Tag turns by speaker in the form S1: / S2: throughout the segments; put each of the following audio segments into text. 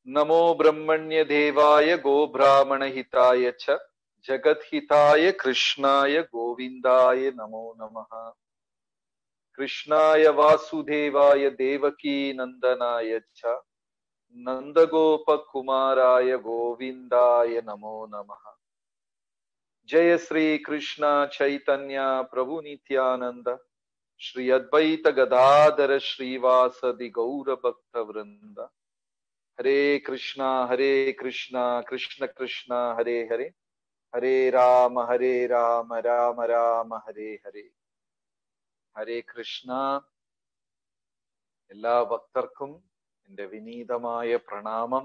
S1: നമോ ബ്രഹ്മണ്യദേവായ ഗോബ്രാഹ്മണഹിതായ ച ജഗദ്ഹിതായ കൃഷ്ണായ ഗോവിന്ദായ നമോ നമഃ കൃഷ്ണായ വാസുദേവായ ദേവകീനന്ദനായ ച നന്ദഗോപകുമാരായ ഗോവിന്ദായ നമോ നമഃ ജയ ശ്രീ കൃഷ്ണ ചൈതന്യ പ്രഭു നിത്യാനന്ദ ശ്രീ അദ്വൈത ഗദാധര ശ്രീവാസതി ഗൗരഭക്ത വൃന്ദ ഹരേ കൃഷ്ണ ഹരേ കൃഷ്ണ കൃഷ്ണ കൃഷ്ണ ഹരേ ഹരേ ഹരേ രാമ ഹരേ രാമ രാമ രാമ ഹരേ ഹരേ ഹരേ കൃഷ്ണ എല്ലാ ഭക്തർക്കും എന്റെ വിനീതമായ പ്രണാമം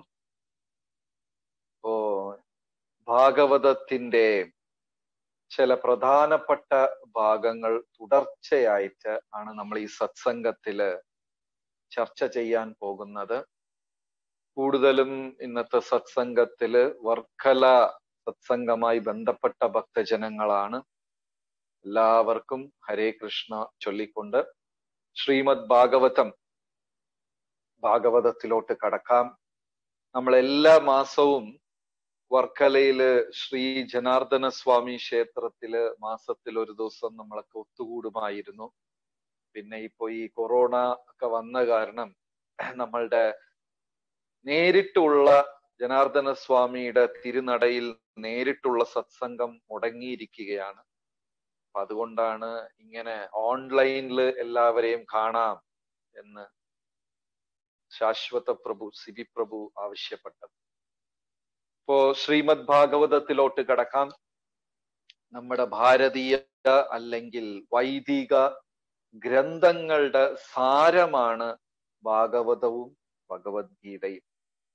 S1: ഓ ഭാഗവതത്തിന്റെ ചില പ്രധാനപ്പെട്ട ഭാഗങ്ങൾ തുടർച്ചയായിട്ട് ആണ് നമ്മൾ ഈ സത്സംഗത്തില് ചർച്ച ചെയ്യാൻ പോകുന്നത് കൂടുതലും ഇന്നത്തെ സത്സംഗത്തില് വർക്കല സത്സംഗമായി ബന്ധപ്പെട്ട ഭക്തജനങ്ങളാണ് എല്ലാവർക്കും ഹരേ കൃഷ്ണ ചൊല്ലിക്കൊണ്ട് ശ്രീമദ് ഭാഗവതം ഭാഗവതത്തിലോട്ട് കടക്കാം നമ്മൾ എല്ലാ മാസവും വർക്കലയില് ശ്രീ ജനാർദ്ദന സ്വാമി ക്ഷേത്രത്തില് മാസത്തിൽ ഒരു ദിവസം നമ്മളൊക്കെ ഒത്തുകൂടുമായിരുന്നു പിന്നെ ഇപ്പോ ഈ കൊറോണ ഒക്കെ വന്ന കാരണം നമ്മളുടെ നേരിട്ടുള്ള ജനാർദ്ദന സ്വാമിയുടെ തിരുനടയിൽ നേരിട്ടുള്ള സത്സംഗം മുടങ്ങിയിരിക്കുകയാണ് അപ്പൊ അതുകൊണ്ടാണ് ഇങ്ങനെ ഓൺലൈനിൽ എല്ലാവരെയും കാണാം എന്ന് ശാശ്വത പ്രഭു സിബി പ്രഭു ആവശ്യപ്പെട്ടത് ഇപ്പോ ശ്രീമദ് ഭാഗവതത്തിലോട്ട് കടക്കാം നമ്മുടെ ഭാരതീയ അല്ലെങ്കിൽ വൈദിക ഗ്രന്ഥങ്ങളുടെ സാരമാണ് ഭാഗവതവും ഭഗവത്ഗീതയും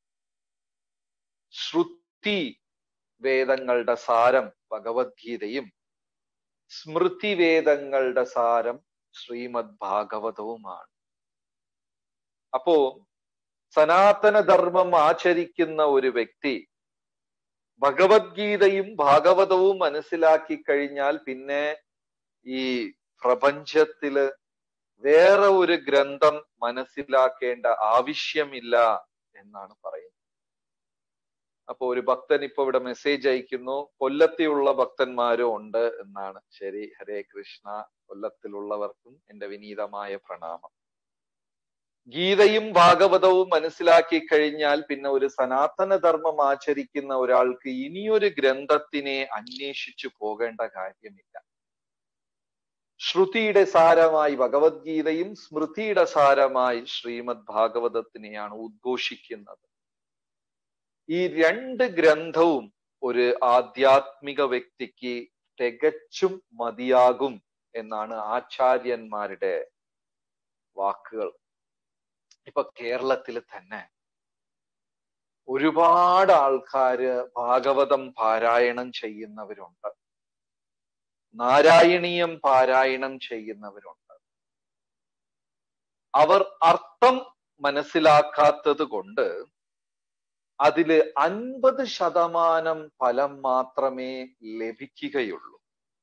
S1: ശ്രുതി വേദങ്ങളുടെ സാരം ഭഗവത്ഗീതയും സ്മൃതി വേദങ്ങളുടെ സാരം ശ്രീമദ് ഭാഗവതവുമാണ് അപ്പോ സനാതന ധർമ്മം ആചരിക്കുന്ന ഒരു വ്യക്തി ഭഗവത്ഗീതയും ഭാഗവതവും മനസ്സിലാക്കി കഴിഞ്ഞാൽ പിന്നെ ഈ പ്രപഞ്ചത്തില് വേറെ ഒരു ഗ്രന്ഥം മനസ്സിലാക്കേണ്ട ആവശ്യമില്ല എന്നാണ് പറയുന്നത് അപ്പൊ ഒരു ഭക്തൻ ഇപ്പൊ ഇവിടെ മെസ്സേജ് അയക്കുന്നു കൊല്ലത്തിലുള്ള ഭക്തന്മാരും ഉണ്ട് എന്നാണ് ശരി ഹരേ കൃഷ്ണ കൊല്ലത്തിലുള്ളവർക്കും എന്റെ വിനീതമായ പ്രണാമം ഗീതയും ഭാഗവതവും മനസ്സിലാക്കി കഴിഞ്ഞാൽ പിന്നെ ഒരു സനാതന ധർമ്മം ആചരിക്കുന്ന ഒരാൾക്ക് ഇനിയൊരു ഗ്രന്ഥത്തിനെ അന്വേഷിച്ചു പോകേണ്ട കാര്യമില്ല ശ്രുതിയുടെ സാരമായി ഭഗവത്ഗീതയും സ്മൃതിയുടെ സാരമായി ശ്രീമദ് ഭാഗവതത്തിനെയാണ് ഉദ്ഘോഷിക്കുന്നത് ഈ രണ്ട് ഗ്രന്ഥവും ഒരു ആധ്യാത്മിക വ്യക്തിക്ക് തികച്ചും മതിയാകും എന്നാണ് ആചാര്യന്മാരുടെ വാക്കുകൾ ഇപ്പൊ കേരളത്തിൽ തന്നെ ഒരുപാട് ആൾക്കാര് ഭാഗവതം പാരായണം ചെയ്യുന്നവരുണ്ട് നാരായണീയം പാരായണം ചെയ്യുന്നവരുണ്ട് അവർ അർത്ഥം മനസ്സിലാക്കാത്തത് കൊണ്ട് അതില് അൻപത് ശതമാനം ഫലം മാത്രമേ ലഭിക്കുകയുള്ളൂ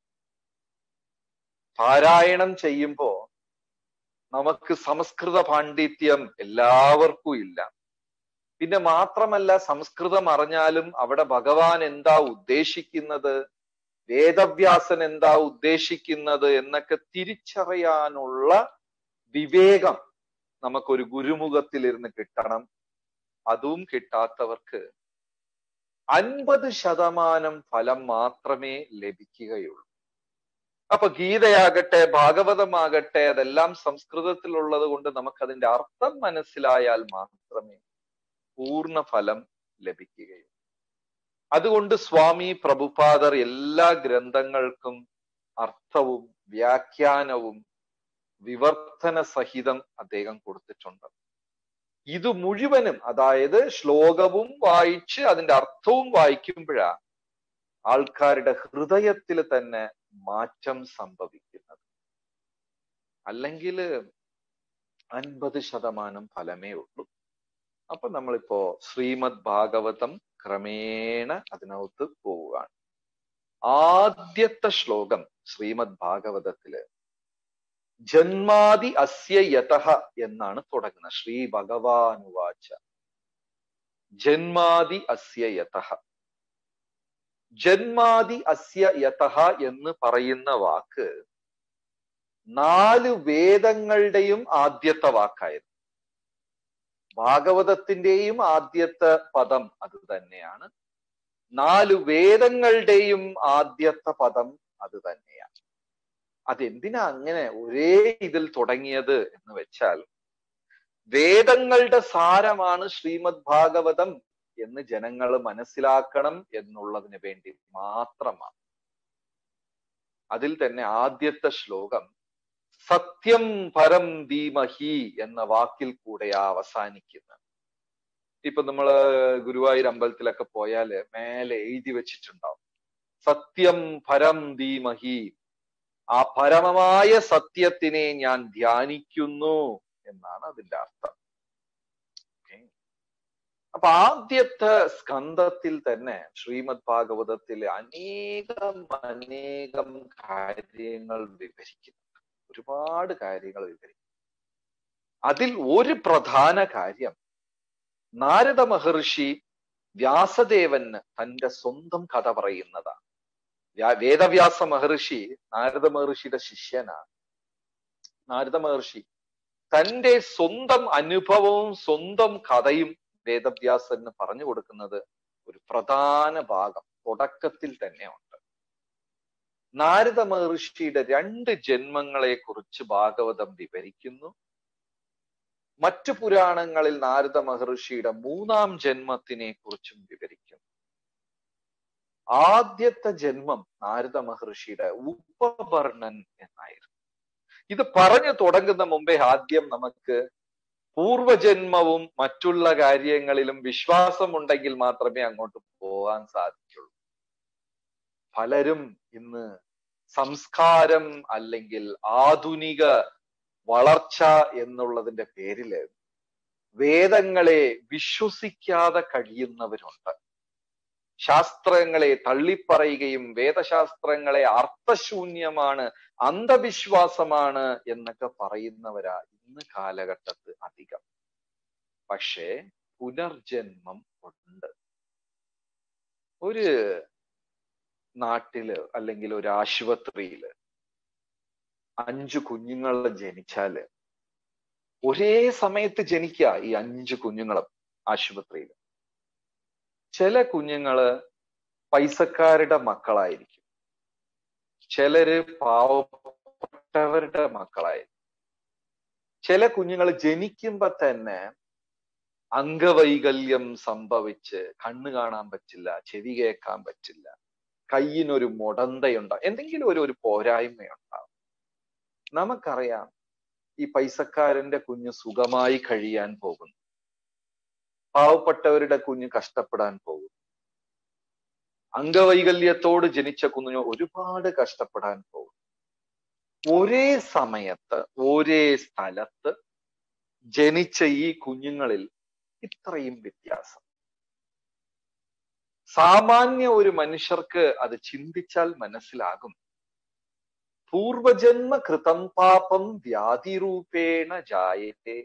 S1: പാരായണം ചെയ്യുമ്പോ നമുക്ക് സംസ്കൃത പാണ്ഡിത്യം എല്ലാവർക്കും ഇല്ല പിന്നെ മാത്രമല്ല സംസ്കൃതം അറിഞ്ഞാലും അവിടെ ഭഗവാൻ എന്താ ഉദ്ദേശിക്കുന്നത് വേദവ്യാസൻ എന്താ ഉദ്ദേശിക്കുന്നത് എന്നൊക്കെ തിരിച്ചറിയാനുള്ള വിവേകം നമുക്കൊരു ഗുരുമുഖത്തിലിരുന്ന് കിട്ടണം അതും കിട്ടാത്തവർക്ക് അൻപത് ശതമാനം ഫലം മാത്രമേ ലഭിക്കുകയുള്ളൂ അപ്പൊ ഗീതയാകട്ടെ ഭാഗവതമാകട്ടെ അതെല്ലാം സംസ്കൃതത്തിലുള്ളത് കൊണ്ട് നമുക്കതിന്റെ അർത്ഥം മനസ്സിലായാൽ മാത്രമേ പൂർണ്ണ ഫലം ലഭിക്കുകയുള്ളൂ അതുകൊണ്ട് സ്വാമി പ്രഭുപാദർ എല്ലാ ഗ്രന്ഥങ്ങൾക്കും അർത്ഥവും വ്യാഖ്യാനവും വിവർത്തന സഹിതം അദ്ദേഹം കൊടുത്തിട്ടുണ്ട് ഇത് മുഴുവനും അതായത് ശ്ലോകവും വായിച്ച് അതിന്റെ അർത്ഥവും വായിക്കുമ്പോഴാ ആൾക്കാരുടെ ഹൃദയത്തിൽ തന്നെ മാറ്റം സംഭവിക്കുന്നത് അല്ലെങ്കിൽ അൻപത് ശതമാനം ഫലമേ ഉള്ളൂ അപ്പൊ നമ്മളിപ്പോ ശ്രീമദ് ഭാഗവതം ക്രമേണ അതിനകത്ത് പോവുകയാണ് ആദ്യത്തെ ശ്ലോകം ശ്രീമദ് ഭാഗവതത്തില് ജന്മാതി അസ്യ യതഃ എന്നാണ് തുടങ്ങുന്നത് ശ്രീ ഭഗവാനുവാച ജന്മാതി അസ്യ യഥ ജന്മാതി അസ്യ യഥ എന്ന് പറയുന്ന വാക്ക് നാല് വേദങ്ങളുടെയും ആദ്യത്തെ വാക്കായിരുന്നു ഭാഗവതത്തിന്റെയും ആദ്യത്തെ പദം അത് തന്നെയാണ് നാല് വേദങ്ങളുടെയും ആദ്യത്തെ പദം അത് തന്നെയാണ് അതെന്തിനാ അങ്ങനെ ഒരേ ഇതിൽ തുടങ്ങിയത് എന്ന് വെച്ചാൽ വേദങ്ങളുടെ സാരമാണ് ശ്രീമദ് ഭാഗവതം എന്ന് ജനങ്ങൾ മനസ്സിലാക്കണം എന്നുള്ളതിന് വേണ്ടി മാത്രമാണ് അതിൽ തന്നെ ആദ്യത്തെ ശ്ലോകം സത്യം പരം ധീമഹി എന്ന വാക്കിൽ കൂടെയാ അവസാനിക്കുന്നത് ഇപ്പൊ നമ്മള് ഗുരുവായൂർ അമ്പലത്തിലൊക്കെ പോയാല് മേലെ എഴുതി വെച്ചിട്ടുണ്ടാവും സത്യം പരം ധീമഹി ആ പരമമായ സത്യത്തിനെ ഞാൻ ധ്യാനിക്കുന്നു എന്നാണ് അതിന്റെ അർത്ഥം അപ്പൊ ആദ്യത്തെ സ്കന്ധത്തിൽ തന്നെ ശ്രീമദ് ഭാഗവതത്തിലെ അനേകം അനേകം കാര്യങ്ങൾ വിവരിക്കുന്നുണ്ട് ഒരുപാട് കാര്യങ്ങൾ വിവരിക്കും അതിൽ ഒരു പ്രധാന കാര്യം നാരദ മഹർഷി വ്യാസദേവന് തന്റെ സ്വന്തം കഥ പറയുന്നതാണ് വേദവ്യാസ മഹർഷി നാരദ മഹർഷിയുടെ ശിഷ്യനാണ് നാരദ മഹർഷി തന്റെ സ്വന്തം അനുഭവവും സ്വന്തം കഥയും വേദവ്യാസന് പറഞ്ഞു കൊടുക്കുന്നത് ഒരു പ്രധാന ഭാഗം തുടക്കത്തിൽ തന്നെ ഉണ്ട് നാരദ മഹർഷിയുടെ രണ്ട് ജന്മങ്ങളെ കുറിച്ച് ഭാഗവതം വിവരിക്കുന്നു മറ്റു പുരാണങ്ങളിൽ നാരദ മഹർഷിയുടെ മൂന്നാം ജന്മത്തിനെ കുറിച്ചും വിവരിക്കുന്നു ആദ്യത്തെ ജന്മം നാരദ മഹർഷിയുടെ ഉപവർണൻ എന്നായിരുന്നു ഇത് പറഞ്ഞു തുടങ്ങുന്ന മുമ്പേ ആദ്യം നമുക്ക് പൂർവജന്മവും മറ്റുള്ള കാര്യങ്ങളിലും വിശ്വാസമുണ്ടെങ്കിൽ മാത്രമേ അങ്ങോട്ട് പോകാൻ സാധിക്കുള്ളൂ പലരും ഇന്ന് സംസ്കാരം അല്ലെങ്കിൽ ആധുനിക വളർച്ച എന്നുള്ളതിന്റെ പേരില് വേദങ്ങളെ വിശ്വസിക്കാതെ കഴിയുന്നവരുണ്ട് ശാസ്ത്രങ്ങളെ തള്ളിപ്പറയുകയും വേദശാസ്ത്രങ്ങളെ അർത്ഥശൂന്യമാണ് അന്ധവിശ്വാസമാണ് എന്നൊക്കെ പറയുന്നവരാ ഇന്ന് കാലഘട്ടത്ത് അധികം പക്ഷേ പുനർജന്മം ഉണ്ട് ഒരു നാട്ടില് അല്ലെങ്കിൽ ഒരു ആശുപത്രിയില് അഞ്ചു കുഞ്ഞുങ്ങൾ ജനിച്ചാല് ഒരേ സമയത്ത് ജനിക്കുക ഈ അഞ്ചു കുഞ്ഞുങ്ങളും ആശുപത്രിയിൽ ചില കുഞ്ഞുങ്ങള് പൈസക്കാരുടെ മക്കളായിരിക്കും ചിലര് പാവപ്പെട്ടവരുടെ മക്കളായിരിക്കും ചില കുഞ്ഞുങ്ങൾ ജനിക്കുമ്പോ തന്നെ അംഗവൈകല്യം സംഭവിച്ച് കണ്ണ് കാണാൻ പറ്റില്ല ചെവി കേൾക്കാൻ പറ്റില്ല കയ്യിനൊരു മുടന്തയുണ്ടാവും എന്തെങ്കിലും ഒരു ഒരു പോരായ്മയുണ്ടാവും നമുക്കറിയാം ഈ പൈസക്കാരന്റെ കുഞ്ഞ് സുഖമായി കഴിയാൻ പോകുന്നു പാവപ്പെട്ടവരുടെ കുഞ്ഞ് കഷ്ടപ്പെടാൻ പോകും അംഗവൈകല്യത്തോട് ജനിച്ച കുഞ്ഞിന് ഒരുപാട് കഷ്ടപ്പെടാൻ പോകും ഒരേ സമയത്ത് ഒരേ സ്ഥലത്ത് ജനിച്ച ഈ കുഞ്ഞുങ്ങളിൽ ഇത്രയും വ്യത്യാസം സാമാന്യ ഒരു മനുഷ്യർക്ക് അത് ചിന്തിച്ചാൽ മനസ്സിലാകും പൂർവജന്മ കൃതം പാപം വ്യാധിരൂപേണ ജായത്തെ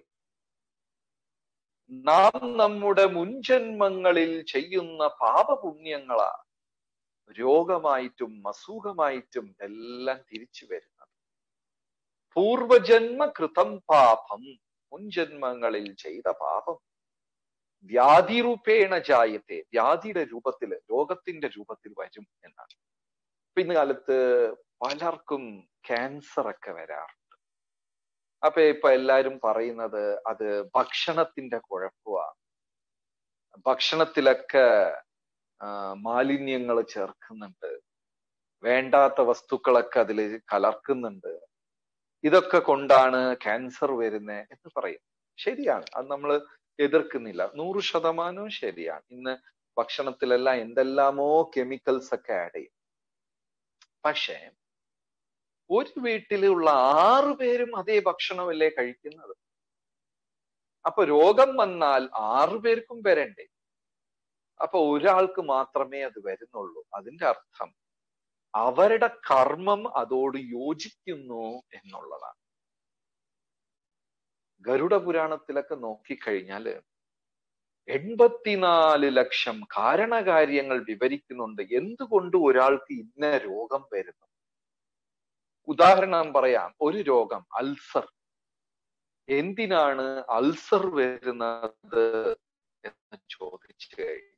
S1: നാം നമ്മുടെ മുൻജന്മങ്ങളിൽ ചെയ്യുന്ന പാപപുണ്യങ്ങളാ രോഗമായിട്ടും അസുഖമായിട്ടും എല്ലാം തിരിച്ചു വരുന്നത് പൂർവജന്മ കൃതം പാപം മുൻജന്മങ്ങളിൽ ചെയ്ത പാപം വ്യാധിരൂപേണ ജായത്തെ വ്യാധിയുടെ രൂപത്തിൽ രോഗത്തിന്റെ രൂപത്തിൽ വരും എന്നാണ് ഇപ്പൊ ഇന്ന് കാലത്ത് പലർക്കും ക്യാൻസർ ഒക്കെ വരാറുണ്ട് അപ്പൊ ഇപ്പൊ എല്ലാരും പറയുന്നത് അത് ഭക്ഷണത്തിന്റെ കുഴപ്പമാണ് ഭക്ഷണത്തിലൊക്കെ മാലിന്യങ്ങൾ ചേർക്കുന്നുണ്ട് വേണ്ടാത്ത വസ്തുക്കളൊക്കെ അതിൽ കലർക്കുന്നുണ്ട് ഇതൊക്കെ കൊണ്ടാണ് ക്യാൻസർ വരുന്നത് എന്ന് പറയും ശരിയാണ് അത് നമ്മൾ എതിർക്കുന്നില്ല നൂറ് ശതമാനവും ശരിയാണ് ഇന്ന് ഭക്ഷണത്തിലെല്ലാം എന്തെല്ലാമോ കെമിക്കൽസ് ഒക്കെ ആഡ് ചെയ്യും പക്ഷേ ഒരു വീട്ടിലുള്ള ആറു പേരും അതേ ഭക്ഷണമല്ലേ കഴിക്കുന്നത് അപ്പൊ രോഗം വന്നാൽ ആറു പേർക്കും വരണ്ടേ അപ്പൊ ഒരാൾക്ക് മാത്രമേ അത് വരുന്നുള്ളൂ അതിന്റെ അർത്ഥം അവരുടെ കർമ്മം അതോട് യോജിക്കുന്നു എന്നുള്ളതാണ് ഗരുഡ പുരാണത്തിലൊക്കെ നോക്കിക്കഴിഞ്ഞാല് എൺപത്തിനാല് ലക്ഷം കാരണകാര്യങ്ങൾ വിവരിക്കുന്നുണ്ട് എന്തുകൊണ്ട് ഒരാൾക്ക് ഇന്ന രോഗം വരുന്നു ഉദാഹരണം പറയാം ഒരു രോഗം അൾസർ എന്തിനാണ് അൾസർ വരുന്നത് എന്ന് ചോദിച്ചു കഴിഞ്ഞാൽ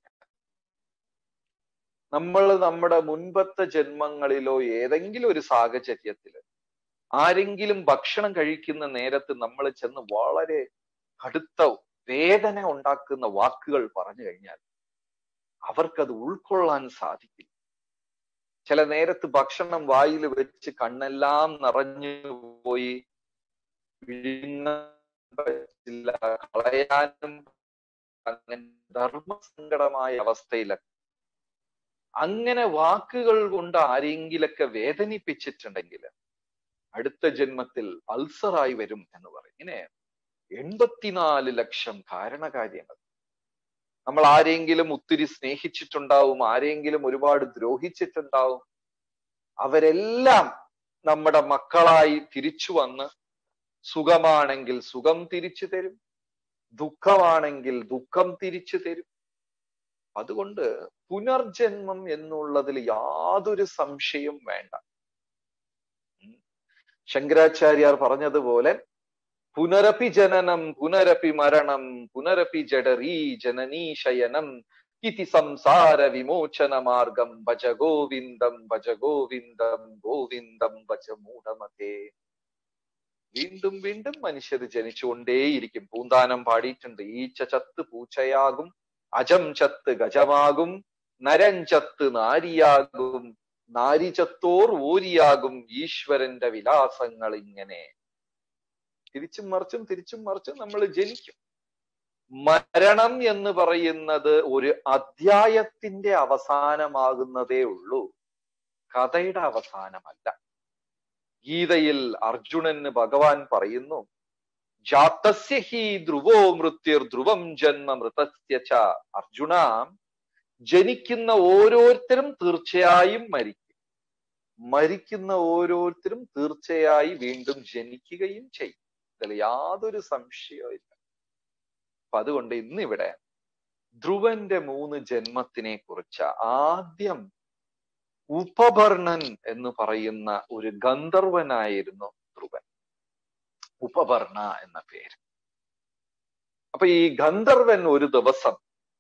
S1: നമ്മൾ നമ്മുടെ മുൻപത്തെ ജന്മങ്ങളിലോ ഏതെങ്കിലും ഒരു സാഹചര്യത്തിൽ ആരെങ്കിലും ഭക്ഷണം കഴിക്കുന്ന നേരത്ത് നമ്മൾ ചെന്ന് വളരെ കടുത്ത വേദന ഉണ്ടാക്കുന്ന വാക്കുകൾ പറഞ്ഞു കഴിഞ്ഞാൽ അവർക്കത് ഉൾക്കൊള്ളാൻ സാധിക്കില്ല ചില നേരത്ത് ഭക്ഷണം വായിൽ വെച്ച് കണ്ണെല്ലാം നിറഞ്ഞു പോയി പറ്റില്ല കളയാനും അങ്ങനെ ധർമ്മസങ്കടമായ അവസ്ഥയിലൊക്കെ അങ്ങനെ വാക്കുകൾ കൊണ്ട് ആരെങ്കിലൊക്കെ വേദനിപ്പിച്ചിട്ടുണ്ടെങ്കിൽ അടുത്ത ജന്മത്തിൽ അൾസറായി വരും എന്ന് പറയും ഇങ്ങനെ എൺപത്തിനാല് ലക്ഷം കാരണകാര്യങ്ങൾ നമ്മൾ ആരെങ്കിലും ഒത്തിരി സ്നേഹിച്ചിട്ടുണ്ടാവും ആരെങ്കിലും ഒരുപാട് ദ്രോഹിച്ചിട്ടുണ്ടാവും അവരെല്ലാം നമ്മുടെ മക്കളായി തിരിച്ചു വന്ന് സുഖമാണെങ്കിൽ സുഖം തിരിച്ചു തരും ദുഃഖമാണെങ്കിൽ ദുഃഖം തിരിച്ചു തരും അതുകൊണ്ട് പുനർജന്മം എന്നുള്ളതിൽ യാതൊരു സംശയം വേണ്ട ശങ്കരാചാര്യാർ പറഞ്ഞതുപോലെ പുനരപി ജനനം പുനരപി മരണം പുനരപി ജഡരീ ജനനീ ശയനം ഇതി സംസാര വിമോചന മാർഗം ഭജ ഗോവിന്ദം ഭജ ഗോവിന്ദം ഗോവിന്ദം ഭജ മൂഢമതേ വീണ്ടും വീണ്ടും മനുഷ്യർ ജനിച്ചുകൊണ്ടേയിരിക്കും പൂന്താനം പാടിയിട്ടുണ്ട് ഈച്ച ചത്ത് പൂച്ചയാകും അജം ചത്ത് ഗജമാകും നരൻ ചത്ത് നാരിയാകും നാരി ചത്തോർ ഓരിയാകും ഈശ്വരന്റെ വിലാസങ്ങൾ ഇങ്ങനെ തിരിച്ചും മറിച്ചും തിരിച്ചും മറിച്ചും നമ്മൾ ജനിക്കും മരണം എന്ന് പറയുന്നത് ഒരു അധ്യായത്തിന്റെ അവസാനമാകുന്നതേ ഉള്ളൂ കഥയുടെ അവസാനമല്ല ഗീതയിൽ അർജുനന് ഭഗവാൻ പറയുന്നു ജാതസ്യ ഹി ധ്രുവോ മൃത്യുർ ധ്രുവം ജന്മ മൃതസ്യ ച അർജുന ജനിക്കുന്ന ഓരോരുത്തരും തീർച്ചയായും മരിക്കും മരിക്കുന്ന ഓരോരുത്തരും തീർച്ചയായി വീണ്ടും ജനിക്കുകയും ചെയ്യും ഇതിൽ യാതൊരു സംശയവും ഇല്ല അപ്പൊ അതുകൊണ്ട് ഇന്നിവിടെ ധ്രുവന്റെ മൂന്ന് ജന്മത്തിനെ കുറിച്ച് ആദ്യം ഉപഭർണൻ എന്ന് പറയുന്ന ഒരു ഗന്ധർവനായിരുന്നു ധ്രുവൻ ഉപഭർണ എന്ന പേര് അപ്പൊ ഈ ഗന്ധർവൻ ഒരു ദിവസം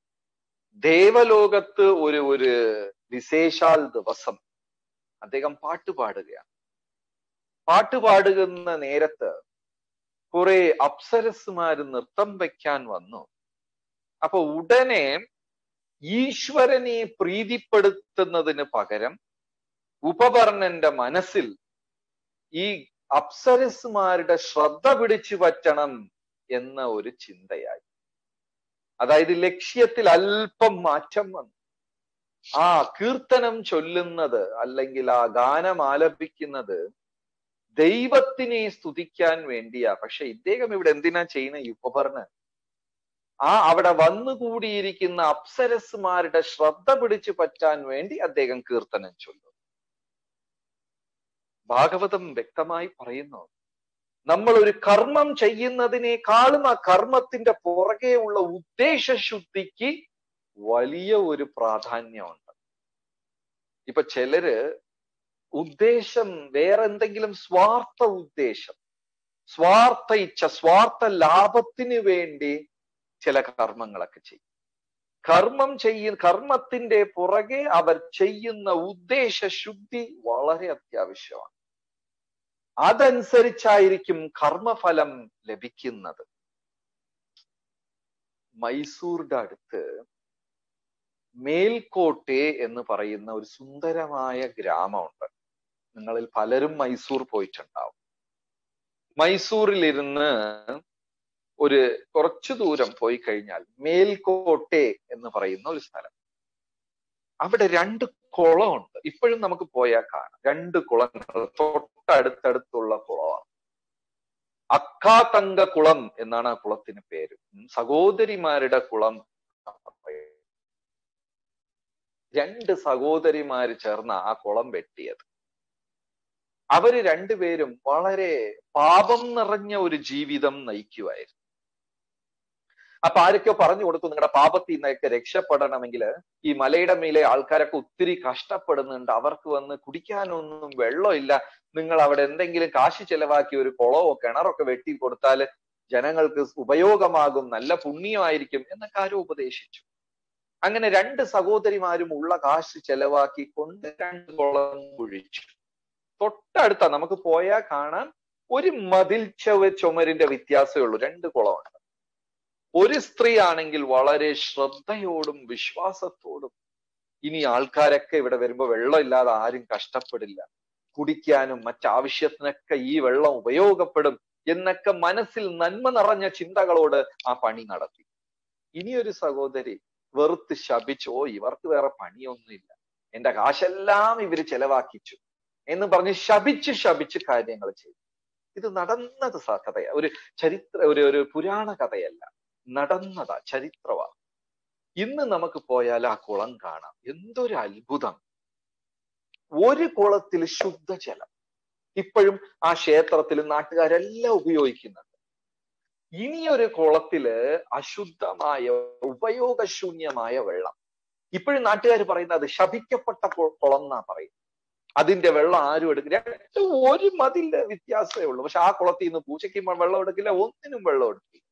S1: ദേവലോകത്ത് ഒരു ഒരു വിശേഷാൽ ദിവസം അദ്ദേഹം പാട്ട് പാടുകയാണ് പാട്ട് പാടുന്ന നേരത്ത് കുറെ അപ്സരസുമാര് നൃത്തം വയ്ക്കാൻ വന്നു അപ്പൊ ഉടനെ ഈശ്വരനെ പ്രീതിപ്പെടുത്തുന്നതിന് പകരം ഉപവർണന്റെ മനസ്സിൽ ഈ അപ്സരസുമാരുടെ ശ്രദ്ധ പിടിച്ചു പറ്റണം എന്ന ഒരു ചിന്തയായി അതായത് ലക്ഷ്യത്തിൽ അല്പം മാറ്റം വന്നു ആ കീർത്തനം ചൊല്ലുന്നത് അല്ലെങ്കിൽ ആ ഗാനം ആലപിക്കുന്നത് ദൈവത്തിനെ സ്തുതിക്കാൻ വേണ്ടിയാ പക്ഷെ ഇദ്ദേഹം ഇവിടെ എന്തിനാ ചെയ്യുന്ന ഈ ഉപകരണ ആ അവിടെ വന്നുകൂടിയിരിക്കുന്ന അപ്സരസുമാരുടെ ശ്രദ്ധ പിടിച്ചു പറ്റാൻ വേണ്ടി അദ്ദേഹം കീർത്തനം ചൊല്ലും ഭാഗവതം വ്യക്തമായി പറയുന്നു നമ്മൾ ഒരു കർമ്മം ചെയ്യുന്നതിനേക്കാളും ആ കർമ്മത്തിന്റെ പുറകെ ഉള്ള ഉദ്ദേശശുദ്ധിക്ക് വലിയ ഒരു പ്രാധാന്യമുണ്ട് ഇപ്പൊ ചിലര് ഉദ്ദേശം വേറെ എന്തെങ്കിലും സ്വാർത്ഥ ഉദ്ദേശം സ്വാർത്ഥ ഇച്ഛ സ്വാർത്ഥ ലാഭത്തിന് വേണ്ടി ചില കർമ്മങ്ങളൊക്കെ ചെയ്യും കർമ്മം ചെയ്യ കർമ്മത്തിന്റെ പുറകെ അവർ ചെയ്യുന്ന ഉദ്ദേശ ശുദ്ധി വളരെ അത്യാവശ്യമാണ് അതനുസരിച്ചായിരിക്കും കർമ്മഫലം ലഭിക്കുന്നത് മൈസൂറിന്റെ അടുത്ത് മേൽക്കോട്ടെ എന്ന് പറയുന്ന ഒരു സുന്ദരമായ ഗ്രാമമുണ്ട് നിങ്ങളിൽ പലരും മൈസൂർ പോയിട്ടുണ്ടാവും മൈസൂരിലിരുന്ന് ഒരു കുറച്ചു ദൂരം പോയി കഴിഞ്ഞാൽ മേൽക്കോട്ടെ എന്ന് പറയുന്ന ഒരു സ്ഥലം അവിടെ രണ്ട് കുളമുണ്ട് ഇപ്പോഴും നമുക്ക് പോയാൽ കാണാം രണ്ട് കുളങ്ങൾ തൊട്ടടുത്തടുത്തുള്ള കുളമാണ് അക്കാതങ്ക കുളം എന്നാണ് ആ കുളത്തിന് പേര് സഹോദരിമാരുടെ കുളം രണ്ട് സഹോദരിമാര് ചേർന്ന ആ കുളം വെട്ടിയത് അവര് രണ്ടുപേരും വളരെ പാപം നിറഞ്ഞ ഒരു ജീവിതം നയിക്കുമായിരുന്നു അപ്പൊ ആരൊക്കെയോ പറഞ്ഞു കൊടുത്തു നിങ്ങളുടെ പാപത്തിൽ നിന്നൊക്കെ രക്ഷപ്പെടണമെങ്കിൽ ഈ മലയുടെ മേലെ ആൾക്കാരൊക്കെ ഒത്തിരി കഷ്ടപ്പെടുന്നുണ്ട് അവർക്ക് വന്ന് കുടിക്കാനൊന്നും വെള്ളമില്ല നിങ്ങൾ അവിടെ എന്തെങ്കിലും കാശ് ചെലവാക്കി ഒരു കുളമോ കിണറൊക്കെ വെട്ടി കൊടുത്താൽ ജനങ്ങൾക്ക് ഉപയോഗമാകും നല്ല പുണ്യമായിരിക്കും എന്നൊക്കെ ആരോ ഉപദേശിച്ചു അങ്ങനെ രണ്ട് സഹോദരിമാരും ഉള്ള കാശ് ചെലവാക്കി കൊണ്ട് രണ്ട് കുളം കുഴിച്ചു തൊട്ടടുത്ത നമുക്ക് പോയാൽ കാണാൻ ഒരു മതിൽ ചുവ ചുമരിന്റെ വ്യത്യാസമേ ഉള്ളൂ രണ്ട് കുളമുണ്ട് ഒരു സ്ത്രീ ആണെങ്കിൽ വളരെ ശ്രദ്ധയോടും വിശ്വാസത്തോടും ഇനി ആൾക്കാരൊക്കെ ഇവിടെ വരുമ്പോ വെള്ളമില്ലാതെ ആരും കഷ്ടപ്പെടില്ല കുടിക്കാനും മറ്റാവശ്യത്തിനൊക്കെ ഈ വെള്ളം ഉപയോഗപ്പെടും എന്നൊക്കെ മനസ്സിൽ നന്മ നിറഞ്ഞ ചിന്തകളോട് ആ പണി നടത്തി ഇനിയൊരു സഹോദരി വെറുത്ത് ശപിച്ചോ ഇവർക്ക് വേറെ പണിയൊന്നുമില്ല എന്റെ കാശെല്ലാം ഇവര് ചെലവാക്കിച്ചു എന്ന് പറഞ്ഞ് ശപിച്ച് ശപിച്ച് കാര്യങ്ങൾ ചെയ്തു ഇത് നടന്നത് കഥയാ ഒരു ചരിത്ര ഒരു ഒരു പുരാണ കഥയല്ല നടന്നതാ ചരിത്രവാ ഇന്ന് നമുക്ക് പോയാൽ ആ കുളം കാണാം എന്തൊരു അത്ഭുതം ഒരു കുളത്തിൽ ശുദ്ധജലം ഇപ്പോഴും ആ ക്ഷേത്രത്തിൽ നാട്ടുകാരെല്ലാം ഉപയോഗിക്കുന്നുണ്ട് ഇനിയൊരു കുളത്തില് അശുദ്ധമായ ഉപയോഗശൂന്യമായ വെള്ളം ഇപ്പോഴും നാട്ടുകാർ പറയുന്നത് ശപിക്കപ്പെട്ട കുളം എന്നാ പറയും അതിന്റെ വെള്ളം ആരും എടുക്കില്ല രണ്ടും ഒരു മതിന്റെ വ്യത്യാസമേ ഉള്ളൂ പക്ഷെ ആ കുളത്തിൽ നിന്ന് പൂച്ചയ്ക്ക് വെള്ളം എടുക്കില്ല ഒന്നിനും വെള്ളം എടുക്കില്ല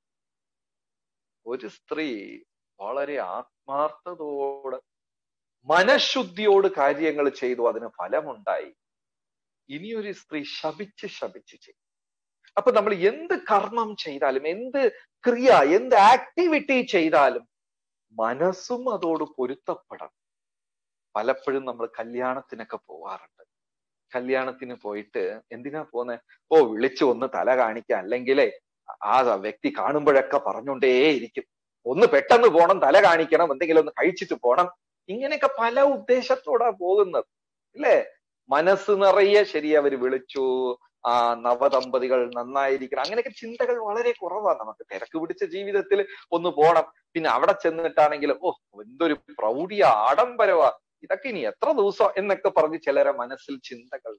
S1: ഒരു സ്ത്രീ വളരെ ആത്മാർത്ഥതയോട് മനഃശുദ്ധിയോട് കാര്യങ്ങൾ ചെയ്തു അതിന് ഫലമുണ്ടായി ഇനിയൊരു സ്ത്രീ ശപിച്ച് ശപിച്ച് ചെയ്യും അപ്പൊ നമ്മൾ എന്ത് കർമ്മം ചെയ്താലും എന്ത് ക്രിയ എന്ത് ആക്ടിവിറ്റി ചെയ്താലും മനസ്സും അതോട് പൊരുത്തപ്പെടണം പലപ്പോഴും നമ്മൾ കല്യാണത്തിനൊക്കെ പോവാറുണ്ട് കല്യാണത്തിന് പോയിട്ട് എന്തിനാ പോന്നെ ഓ വിളിച്ചു ഒന്ന് തല കാണിക്കാൻ അല്ലെങ്കിലേ ആ വ്യക്തി കാണുമ്പോഴൊക്കെ പറഞ്ഞുകൊണ്ടേയിരിക്കും ഒന്ന് പെട്ടെന്ന് പോണം തല കാണിക്കണം എന്തെങ്കിലും ഒന്ന് കഴിച്ചിട്ട് പോണം ഇങ്ങനെയൊക്കെ പല ഉദ്ദേശത്തോടാ പോകുന്നത് അല്ലേ മനസ്സ് നിറയെ ശരി അവർ വിളിച്ചു ആ നവദമ്പതികൾ നന്നായിരിക്കണം അങ്ങനെയൊക്കെ ചിന്തകൾ വളരെ കുറവാണ് നമുക്ക് തിരക്ക് പിടിച്ച ജീവിതത്തിൽ ഒന്ന് പോണം പിന്നെ അവിടെ ചെന്നിട്ടാണെങ്കിൽ ഓ എന്തൊരു പ്രൗഢിയ ആഡംബരവാ ഇതൊക്കെ ഇനി എത്ര ദിവസം എന്നൊക്കെ പറഞ്ഞ് ചിലരെ മനസ്സിൽ ചിന്തകൾ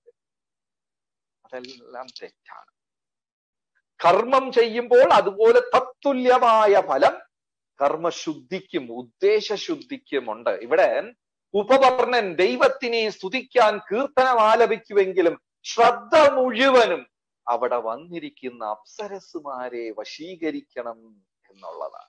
S1: അതെല്ലാം തെറ്റാണ് കർമ്മം ചെയ്യുമ്പോൾ അതുപോലെ തത്തുല്യമായ ഫലം കർമ്മശുദ്ധിക്കും ഉദ്ദേശശുദ്ധിക്കും ഉണ്ട് ഇവിടെ ഉപവർണൻ ദൈവത്തിനെ സ്തുതിക്കാൻ കീർത്തനം ആലപിക്കുമെങ്കിലും ശ്രദ്ധ മുഴുവനും അവിടെ വന്നിരിക്കുന്ന അപ്സരസുമാരെ വശീകരിക്കണം എന്നുള്ളതാണ്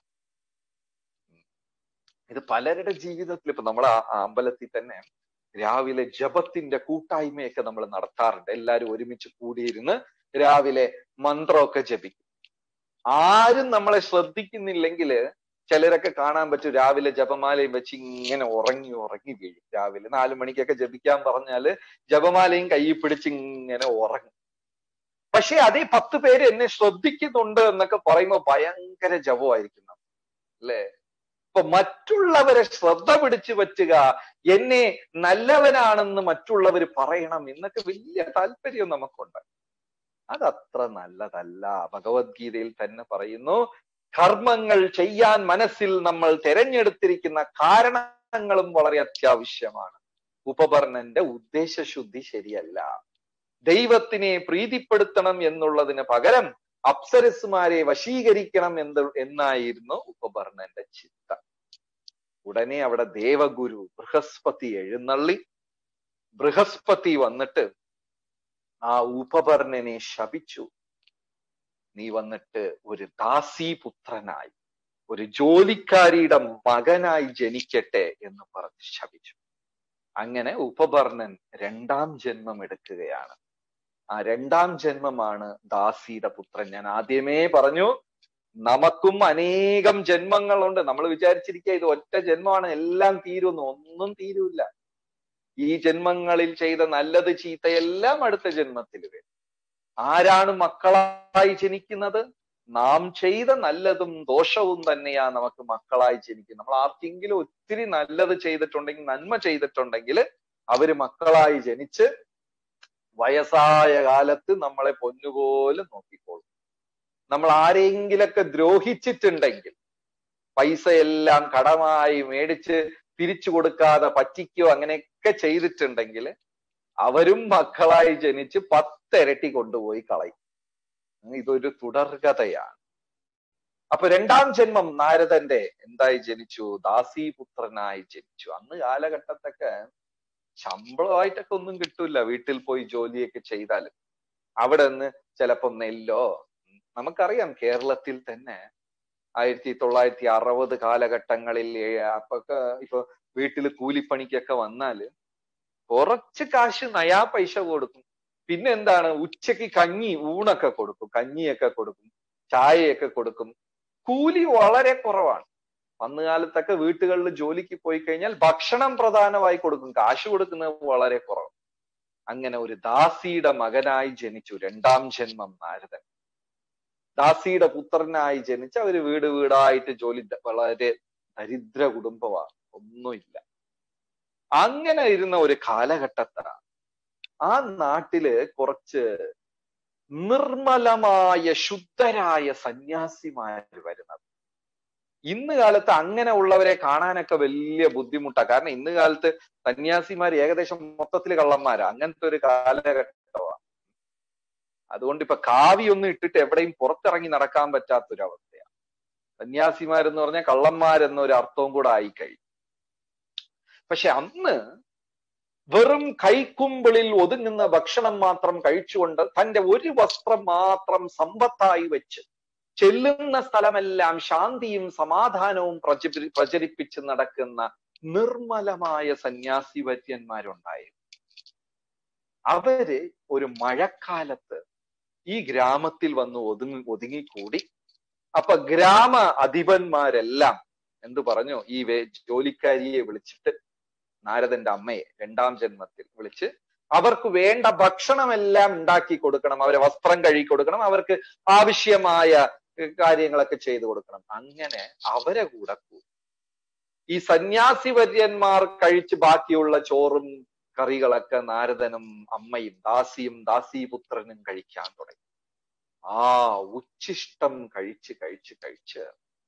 S1: ഇത് പലരുടെ ജീവിതത്തിൽ ഇപ്പൊ നമ്മൾ ആ അമ്പലത്തിൽ തന്നെ രാവിലെ ജപത്തിന്റെ കൂട്ടായ്മയൊക്കെ നമ്മൾ നടത്താറുണ്ട് എല്ലാവരും ഒരുമിച്ച് കൂടിയിരുന്ന് രാവിലെ മന്ത്രമൊക്കെ ജപിക്കും ആരും നമ്മളെ ശ്രദ്ധിക്കുന്നില്ലെങ്കിൽ ചിലരൊക്കെ കാണാൻ പറ്റും രാവിലെ ജപമാലയും വെച്ച് ഇങ്ങനെ ഉറങ്ങി ഉറങ്ങി വീഴും രാവിലെ നാലു മണിക്കൊക്കെ ജപിക്കാൻ പറഞ്ഞാല് ജപമാലയും കയ്യിൽ പിടിച്ച് ഇങ്ങനെ ഉറങ്ങും പക്ഷെ അതേ പത്ത് പേര് എന്നെ ശ്രദ്ധിക്കുന്നുണ്ട് എന്നൊക്കെ പറയുമ്പോൾ ഭയങ്കര ജപമായിരിക്കും അല്ലേ ഇപ്പൊ മറ്റുള്ളവരെ ശ്രദ്ധ പിടിച്ചു പറ്റുക എന്നെ നല്ലവനാണെന്ന് മറ്റുള്ളവർ പറയണം എന്നൊക്കെ വലിയ താല്പര്യം നമുക്കുണ്ട് അതത്ര നല്ലതല്ല ഭഗവത്ഗീതയിൽ തന്നെ പറയുന്നു കർമ്മങ്ങൾ ചെയ്യാൻ മനസ്സിൽ നമ്മൾ തിരഞ്ഞെടുത്തിരിക്കുന്ന കാരണങ്ങളും വളരെ അത്യാവശ്യമാണ് ഉപപർണന്റെ ഉദ്ദേശശുദ്ധി ശരിയല്ല ദൈവത്തിനെ പ്രീതിപ്പെടുത്തണം എന്നുള്ളതിന് പകരം അപ്സരസുമാരെ വശീകരിക്കണം എന്ന് എന്നായിരുന്നു ഉപപർണന്റെ ചിന്ത ഉടനെ അവിടെ ദേവഗുരു ബൃഹസ്പതി എഴുന്നള്ളി ബൃഹസ്പതി വന്നിട്ട് ആ ഉപപർണനെ ശപിച്ചു നീ വന്നിട്ട് ഒരു ദാസീപുത്രനായി ഒരു ജോലിക്കാരിയുടെ മകനായി ജനിക്കട്ടെ എന്ന് പറഞ്ഞ് ശപിച്ചു അങ്ങനെ ഉപപർണൻ രണ്ടാം ജന്മം എടുക്കുകയാണ് ആ രണ്ടാം ജന്മമാണ് ദാസിയുടെ പുത്രൻ ഞാൻ ആദ്യമേ പറഞ്ഞു നമുക്കും അനേകം ജന്മങ്ങളുണ്ട് നമ്മൾ വിചാരിച്ചിരിക്കുക ഇത് ഒറ്റ ജന്മമാണ് എല്ലാം തീരുന്നു ഒന്നും തീരൂല്ല ഈ ജന്മങ്ങളിൽ ചെയ്ത നല്ലത് ചീത്തയെല്ലാം അടുത്ത ജന്മത്തിൽ വരും ആരാണ് മക്കളായി ജനിക്കുന്നത് നാം ചെയ്ത നല്ലതും ദോഷവും തന്നെയാ നമുക്ക് മക്കളായി ജനിക്കുന്നത് നമ്മൾ ആർക്കെങ്കിലും ഒത്തിരി നല്ലത് ചെയ്തിട്ടുണ്ടെങ്കിൽ നന്മ ചെയ്തിട്ടുണ്ടെങ്കിൽ അവര് മക്കളായി ജനിച്ച് വയസ്സായ കാലത്ത് നമ്മളെ പൊന്നുപോലെ നോക്കിക്കോളും നമ്മൾ ആരെങ്കിലൊക്കെ ദ്രോഹിച്ചിട്ടുണ്ടെങ്കിൽ പൈസ എല്ലാം കടമായി മേടിച്ച് തിരിച്ചു കൊടുക്കാതെ പറ്റിക്കോ അങ്ങനെയൊക്കെ ചെയ്തിട്ടുണ്ടെങ്കിൽ അവരും മക്കളായി ജനിച്ച് പത്തിരട്ടി കൊണ്ടുപോയി കളയും ഇതൊരു തുടർകഥയാണ് അപ്പൊ രണ്ടാം ജന്മം നാരദന്റെ എന്തായി ജനിച്ചു ദാസീപുത്രനായി ജനിച്ചു അന്ന് കാലഘട്ടത്തൊക്കെ ശമ്പളമായിട്ടൊക്കെ ഒന്നും കിട്ടൂല വീട്ടിൽ പോയി ജോലിയൊക്കെ ചെയ്താൽ അവിടെ നിന്ന് ചിലപ്പോ നെല്ലോ നമുക്കറിയാം കേരളത്തിൽ തന്നെ ആയിരത്തി തൊള്ളായിരത്തി അറുപത് കാലഘട്ടങ്ങളിൽ അപ്പൊക്കെ ഇപ്പൊ വീട്ടിൽ കൂലിപ്പണിക്കൊക്കെ വന്നാല് കുറച്ച് കാശ് നയാ പൈസ കൊടുക്കും പിന്നെ എന്താണ് ഉച്ചക്ക് കഞ്ഞി ഊണൊക്കെ കൊടുക്കും കഞ്ഞിയൊക്കെ കൊടുക്കും ചായയൊക്കെ കൊടുക്കും കൂലി വളരെ കുറവാണ് അന്ന് കാലത്തൊക്കെ വീട്ടുകളിൽ ജോലിക്ക് പോയി കഴിഞ്ഞാൽ ഭക്ഷണം പ്രധാനമായി കൊടുക്കും കാശ് കൊടുക്കുന്നത് വളരെ കുറവ് അങ്ങനെ ഒരു ദാസിയുടെ മകനായി ജനിച്ചു രണ്ടാം ജന്മം നാരദൻ ദാസിയുടെ പുത്രനായി ജനിച്ച ഒരു വീട് വീടായിട്ട് ജോലി വളരെ ദരിദ്ര കുടുംബമാണ് ഒന്നുമില്ല അങ്ങനെ ഇരുന്ന ഒരു കാലഘട്ടത്താണ് ആ നാട്ടില് കുറച്ച് നിർമ്മലമായ ശുദ്ധരായ സന്യാസിമാർ വരുന്നത് ഇന്ന് കാലത്ത് അങ്ങനെ ഉള്ളവരെ കാണാനൊക്കെ വലിയ ബുദ്ധിമുട്ടാണ് കാരണം ഇന്ന് കാലത്ത് സന്യാസിമാർ ഏകദേശം മൊത്തത്തിൽ കള്ളന്മാരാ അങ്ങനത്തെ ഒരു കാലഘട്ടമാണ് അതുകൊണ്ട് ഇപ്പൊ കാവിയൊന്നും ഇട്ടിട്ട് എവിടെയും പുറത്തിറങ്ങി നടക്കാൻ പറ്റാത്തൊരവസ്ഥയാണ് സന്യാസിമാരെന്ന് പറഞ്ഞാൽ കള്ളന്മാരെന്നൊരു അർത്ഥവും കൂടെ ആയിക്കഴിഞ്ഞു പക്ഷെ അന്ന് വെറും കൈക്കുമ്പിളിൽ ഒതുങ്ങുന്ന ഭക്ഷണം മാത്രം കഴിച്ചുകൊണ്ട് തന്റെ ഒരു വസ്ത്രം മാത്രം സമ്പത്തായി വെച്ച് ചെല്ലുന്ന സ്ഥലമെല്ലാം ശാന്തിയും സമാധാനവും പ്രചരി പ്രചരിപ്പിച്ച് നടക്കുന്ന നിർമ്മലമായ സന്യാസി വര്യന്മാരുണ്ടായിരുന്നു അവര് ഒരു മഴക്കാലത്ത് ഈ ഗ്രാമത്തിൽ വന്ന് ഒതുങ്ങി ഒതുങ്ങിക്കൂടി അപ്പൊ ഗ്രാമ അധിപന്മാരെല്ലാം എന്തു പറഞ്ഞു ഈ ജോലിക്കാരിയെ വിളിച്ചിട്ട് നാരദന്റെ അമ്മയെ രണ്ടാം ജന്മത്തിൽ വിളിച്ച് അവർക്ക് വേണ്ട ഭക്ഷണമെല്ലാം ഉണ്ടാക്കി കൊടുക്കണം അവരെ വസ്ത്രം കഴുകി കൊടുക്കണം അവർക്ക് ആവശ്യമായ കാര്യങ്ങളൊക്കെ ചെയ്തു കൊടുക്കണം അങ്ങനെ അവരെ കൂടെ കൂടി ഈ സന്യാസി വര്യന്മാർ കഴിച്ച് ബാക്കിയുള്ള ചോറും കറികളൊക്കെ നാരദനും അമ്മയും ദാസിയും ദാസീപുത്രനും കഴിക്കാൻ തുടങ്ങി ആ ഉച്ഛിഷ്ടം കഴിച്ച് കഴിച്ച് കഴിച്ച്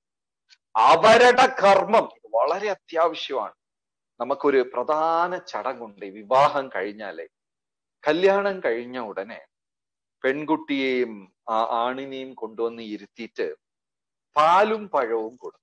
S1: അവരുടെ കർമ്മം വളരെ അത്യാവശ്യമാണ് നമുക്കൊരു പ്രധാന ചടങ്ങുണ്ട് വിവാഹം കഴിഞ്ഞാലേ കല്യാണം കഴിഞ്ഞ ഉടനെ പെൺകുട്ടിയെയും ആ ആണിനെയും കൊണ്ടുവന്ന് ഇരുത്തിയിട്ട് പാലും പഴവും കൊടുക്കും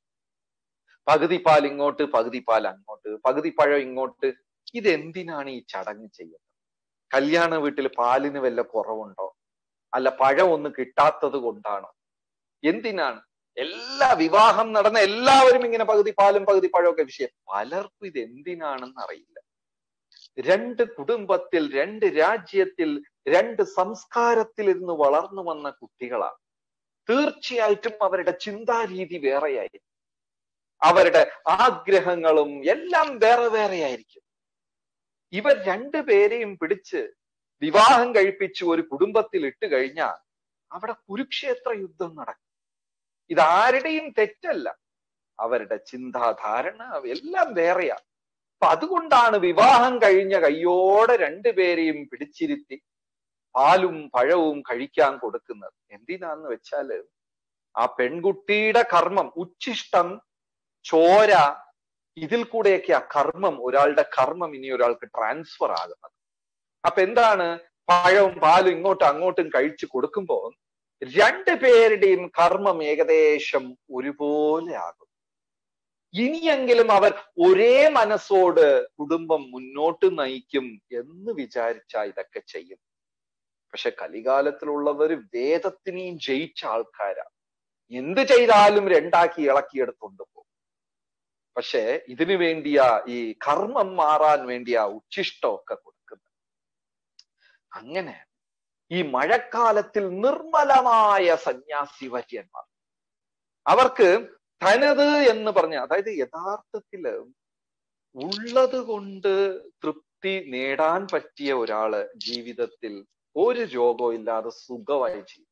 S1: പകുതി പാൽ ഇങ്ങോട്ട് പകുതി പാൽ അങ്ങോട്ട് പകുതി പഴം ഇങ്ങോട്ട് ഇതെന്തിനാണ് ഈ ചടങ്ങ് ചെയ്യുന്നത് കല്യാണ വീട്ടിൽ പാലിന് വല്ല കുറവുണ്ടോ അല്ല പഴം ഒന്ന് കിട്ടാത്തത് കൊണ്ടാണോ എന്തിനാണ് എല്ലാ വിവാഹം നടന്ന എല്ലാവരും ഇങ്ങനെ പകുതി പാലും പകുതി പഴമൊക്കെ വിഷയം പലർക്കും ഇത് എന്തിനാണെന്ന് അറിയില്ല രണ്ട് കുടുംബത്തിൽ രണ്ട് രാജ്യത്തിൽ രണ്ട് സംസ്കാരത്തിൽ ഇരുന്ന് വളർന്നു വന്ന കുട്ടികളാണ് തീർച്ചയായിട്ടും അവരുടെ ചിന്താരീതി വേറെയായിരിക്കും അവരുടെ ആഗ്രഹങ്ങളും എല്ലാം വേറെ വേറെയായിരിക്കും ഇവർ രണ്ടുപേരെയും പിടിച്ച് വിവാഹം കഴിപ്പിച്ച് ഒരു കുടുംബത്തിൽ ഇട്ട് കഴിഞ്ഞാൽ അവിടെ കുരുക്ഷേത്ര യുദ്ധം നടക്കും ഇതാരുടെയും തെറ്റല്ല അവരുടെ ചിന്താധാരണ എല്ലാം വേറെയാ അപ്പൊ അതുകൊണ്ടാണ് വിവാഹം കഴിഞ്ഞ കയ്യോടെ രണ്ടുപേരെയും പിടിച്ചിരുത്തി പാലും പഴവും കഴിക്കാൻ കൊടുക്കുന്നത് എന്തിനാന്ന് വെച്ചാല് ആ പെൺകുട്ടിയുടെ കർമ്മം ഉച്ഛിഷ്ടം ചോര ഇതിൽ കൂടെയൊക്കെ ആ കർമ്മം ഒരാളുടെ കർമ്മം ഇനി ഒരാൾക്ക് ട്രാൻസ്ഫർ ആകുന്നത് അപ്പൊ എന്താണ് പഴവും പാലും ഇങ്ങോട്ടും അങ്ങോട്ടും കഴിച്ചു കൊടുക്കുമ്പോ രണ്ടു പേരുടെയും കർമ്മം ഏകദേശം ഒരുപോലെ ആകും ഇനിയെങ്കിലും അവർ ഒരേ മനസ്സോട് കുടുംബം മുന്നോട്ട് നയിക്കും എന്ന് വിചാരിച്ചാ ഇതൊക്കെ ചെയ്യും പക്ഷെ കലികാലത്തിലുള്ളവർ വേദത്തിനെയും ജയിച്ച ആൾക്കാരാണ് എന്ത് ചെയ്താലും രണ്ടാക്കി ഇളക്കിയെടുത്തുകൊണ്ട് പോകും പക്ഷെ ഇതിനു വേണ്ടിയാ ഈ കർമ്മം മാറാൻ വേണ്ടിയാ ഉച്ഛിഷ്ടമൊക്കെ കൊടുക്കുന്നത് അങ്ങനെ ഈ മഴക്കാലത്തിൽ നിർമ്മലമായ സന്യാസി വര്യന്മാർ അവർക്ക് തനത് എന്ന് പറഞ്ഞ അതായത് യഥാർത്ഥത്തില് ഉള്ളത് കൊണ്ട് തൃപ്തി നേടാൻ പറ്റിയ ഒരാള് ജീവിതത്തിൽ ഒരു രോഗവും ഇല്ലാതെ സുഖമായി ചെയ്യും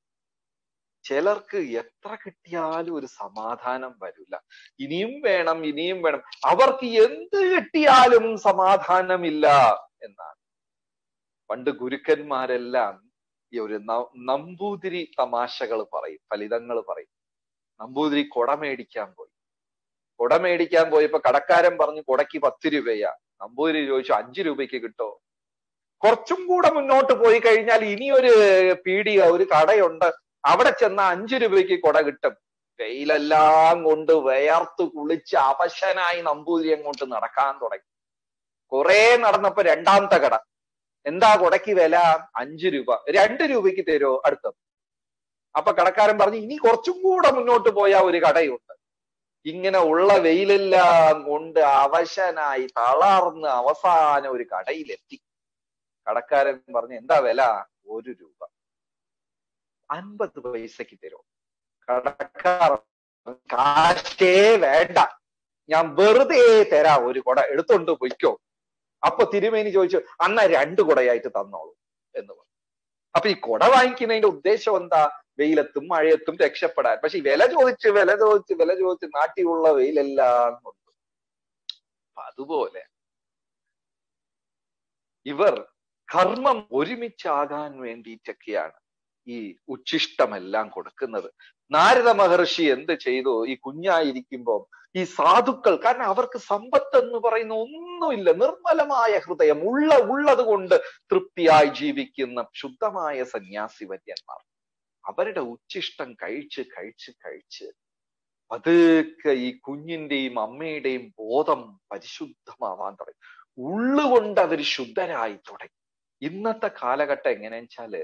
S1: ചിലർക്ക് എത്ര കിട്ടിയാലും ഒരു സമാധാനം വരില്ല ഇനിയും വേണം ഇനിയും വേണം അവർക്ക് എന്ത് കിട്ടിയാലും സമാധാനമില്ല എന്നാണ് പണ്ട് ഗുരുക്കന്മാരെല്ലാം ഈ ഒരു നമ്പൂതിരി തമാശകൾ പറയും ഫലിതങ്ങൾ പറയും നമ്പൂതിരി കൊട മേടിക്കാൻ പോയി കൊട മേടിക്കാൻ പോയപ്പോ കടക്കാരൻ പറഞ്ഞു കൊടയ്ക്ക് പത്ത് രൂപയാ നമ്പൂതിരി ചോദിച്ചു അഞ്ചു രൂപയ്ക്ക് കിട്ടോ കുറച്ചും കൂടെ മുന്നോട്ട് പോയി കഴിഞ്ഞാൽ ഇനിയൊരു പീടിക ഒരു കടയുണ്ട് അവിടെ ചെന്ന അഞ്ചു രൂപയ്ക്ക് കൊട കിട്ടും വെയിലെല്ലാം കൊണ്ട് വേർത്ത് കുളിച്ച് അവശനായി നമ്പൂതിരി അങ്ങോട്ട് നടക്കാൻ തുടങ്ങി കുറെ നടന്നപ്പോ രണ്ടാമത്തെ കട എന്താ കുടയ്ക്ക് വില അഞ്ചു രൂപ രണ്ട് രൂപയ്ക്ക് തരുമോ അടുത്തത് അപ്പൊ കടക്കാരൻ പറഞ്ഞു ഇനി കുറച്ചും കൂടെ മുന്നോട്ട് പോയാ ഒരു കടയുണ്ട് ഇങ്ങനെ ഉള്ള വെയിലെല്ലാം കൊണ്ട് അവശനായി തളർന്ന് അവസാനം ഒരു കടയിലെത്തി കടക്കാരൻ പറഞ്ഞു എന്താ വില ഒരു രൂപ അൻപത് പൈസക്ക് തരുമോ കടക്കാർ കാശേ വേണ്ട ഞാൻ വെറുതെ തരാം ഒരു കുട എടുത്തോണ്ട് പൊയ്ക്കോ അപ്പൊ തിരുമേനി ചോദിച്ചു അന്ന രണ്ട് കുടയായിട്ട് തന്നോളൂ എന്ന് പറഞ്ഞു അപ്പൊ ഈ കുട വാങ്ങിക്കുന്നതിന്റെ ഉദ്ദേശം എന്താ വെയിലത്തും മഴയത്തും രക്ഷപ്പെടാൻ പക്ഷെ ഈ വില ചോദിച്ച് വില ചോദിച്ച് വില ചോദിച്ച് നാട്ടിലുള്ള വെയിലെല്ലാം കൊണ്ട് അപ്പൊ അതുപോലെ ഇവർ കർമ്മം ഒരുമിച്ചാകാൻ വേണ്ടിയിട്ടൊക്കെയാണ് ഈ ഉച്ഛിഷ്ടമെല്ലാം കൊടുക്കുന്നത് നാരദ മഹർഷി എന്ത് ചെയ്തു ഈ കുഞ്ഞായിരിക്കുമ്പോൾ ഈ സാധുക്കൾ കാരണം അവർക്ക് സമ്പത്ത് എന്ന് പറയുന്ന ഒന്നുമില്ല നിർമ്മലമായ ഹൃദയം ഉള്ള ഉള്ളത് കൊണ്ട് തൃപ്തിയായി ജീവിക്കുന്ന ശുദ്ധമായ സന്യാസി വര്യന്മാർ അവരുടെ ഉച്ഛിഷ്ടം കഴിച്ച് കഴിച്ച് കഴിച്ച് പതുക്കെ ഈ കുഞ്ഞിന്റെയും അമ്മയുടെയും ബോധം പരിശുദ്ധമാവാൻ തുടങ്ങി ഉള്ളുകൊണ്ട് അവർ ശുദ്ധരായി തുടങ്ങി ഇന്നത്തെ കാലഘട്ടം എങ്ങനെയാ വെച്ചാല്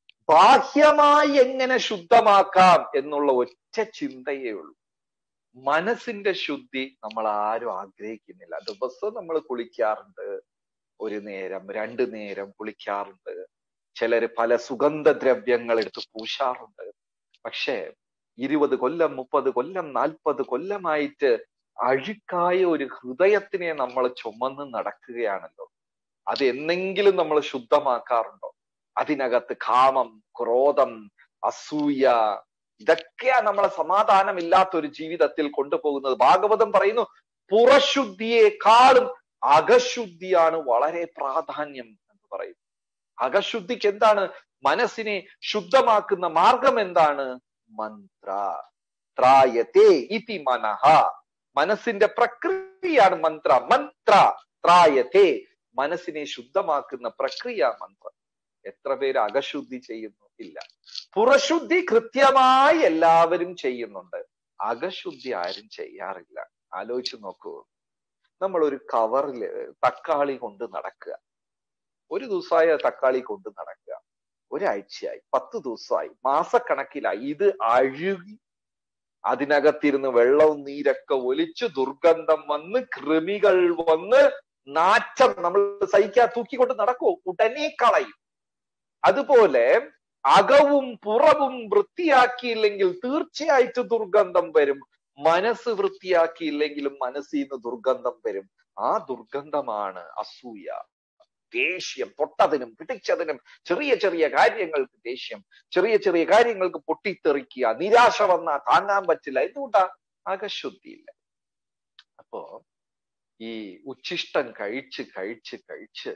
S1: ബാഹ്യമായി എങ്ങനെ ശുദ്ധമാക്കാം എന്നുള്ള ഒറ്റ ചിന്തയേ ഉള്ളൂ മനസ്സിന്റെ ശുദ്ധി നമ്മൾ ആരും ആഗ്രഹിക്കുന്നില്ല ദിവസവും നമ്മൾ കുളിക്കാറുണ്ട് ഒരു നേരം രണ്ടു നേരം കുളിക്കാറുണ്ട് ചിലര് പല സുഗന്ധദ്രവ്യങ്ങൾ എടുത്ത് പൂശാറുണ്ട് പക്ഷേ ഇരുപത് കൊല്ലം മുപ്പത് കൊല്ലം നാൽപ്പത് കൊല്ലമായിട്ട് അഴുക്കായ ഒരു ഹൃദയത്തിനെ നമ്മൾ ചുമന്ന് നടക്കുകയാണല്ലോ അത് എന്നെങ്കിലും നമ്മൾ ശുദ്ധമാക്കാറുണ്ടോ അതിനകത്ത് കാമം ക്രോധം അസൂയ ഇതൊക്കെയാ നമ്മളെ സമാധാനമില്ലാത്ത ഒരു ജീവിതത്തിൽ കൊണ്ടുപോകുന്നത് ഭാഗവതം പറയുന്നു പുറശുദ്ധിയെക്കാളും അകശുദ്ധിയാണ് വളരെ പ്രാധാന്യം എന്ന് പറയും അകശുദ്ധിക്ക് എന്താണ് മനസ്സിനെ ശുദ്ധമാക്കുന്ന മാർഗം എന്താണ് മന്ത്ര ത്രായത്തെ ഇതി മനഹ മനസ്സിന്റെ പ്രക്രിയയാണ് മന്ത്ര മന്ത്ര ത്രായത്തെ മനസ്സിനെ ശുദ്ധമാക്കുന്ന പ്രക്രിയ മന്ത്രം എത്ര പേര് അകശുദ്ധി ചെയ്യുന്നു ഇല്ല പുറശുദ്ധി കൃത്യമായി എല്ലാവരും ചെയ്യുന്നുണ്ട് അകശുദ്ധി ആരും ചെയ്യാറില്ല ആലോചിച്ച് നോക്കൂ നമ്മൾ ഒരു കവറില് തക്കാളി കൊണ്ട് നടക്കുക ഒരു ദിവസമായ തക്കാളി കൊണ്ട് നടക്കുക ഒരാഴ്ചയായി പത്ത് ദിവസമായി മാസക്കണക്കിലായി ഇത് അഴുകി അതിനകത്തിരുന്ന് വെള്ളവും നീരൊക്കെ ഒലിച്ച് ദുർഗന്ധം വന്ന് കൃമികൾ വന്ന് നാറ്റം നമ്മൾ സഹിക്കാ തൂക്കിക്കൊണ്ട് നടക്കുമോ ഉടനെ കളയും അതുപോലെ അകവും പുറവും വൃത്തിയാക്കിയില്ലെങ്കിൽ തീർച്ചയായിട്ടും ദുർഗന്ധം വരും മനസ്സ് വൃത്തിയാക്കിയില്ലെങ്കിലും മനസ്സിൽ നിന്ന് ദുർഗന്ധം വരും ആ ദുർഗന്ധമാണ് അസൂയ ദേഷ്യം തൊട്ടതിനും പിടിച്ചതിനും ചെറിയ ചെറിയ കാര്യങ്ങൾക്ക് ദേഷ്യം ചെറിയ ചെറിയ കാര്യങ്ങൾക്ക് പൊട്ടിത്തെറിക്കുക നിരാശ വന്നാ താങ്ങാൻ പറ്റില്ല എന്തുകൊണ്ടാ അകശുദ്ധിയില്ല അപ്പോ ഈ ഉച്ഛിഷ്ടം കഴിച്ച് കഴിച്ച് കഴിച്ച്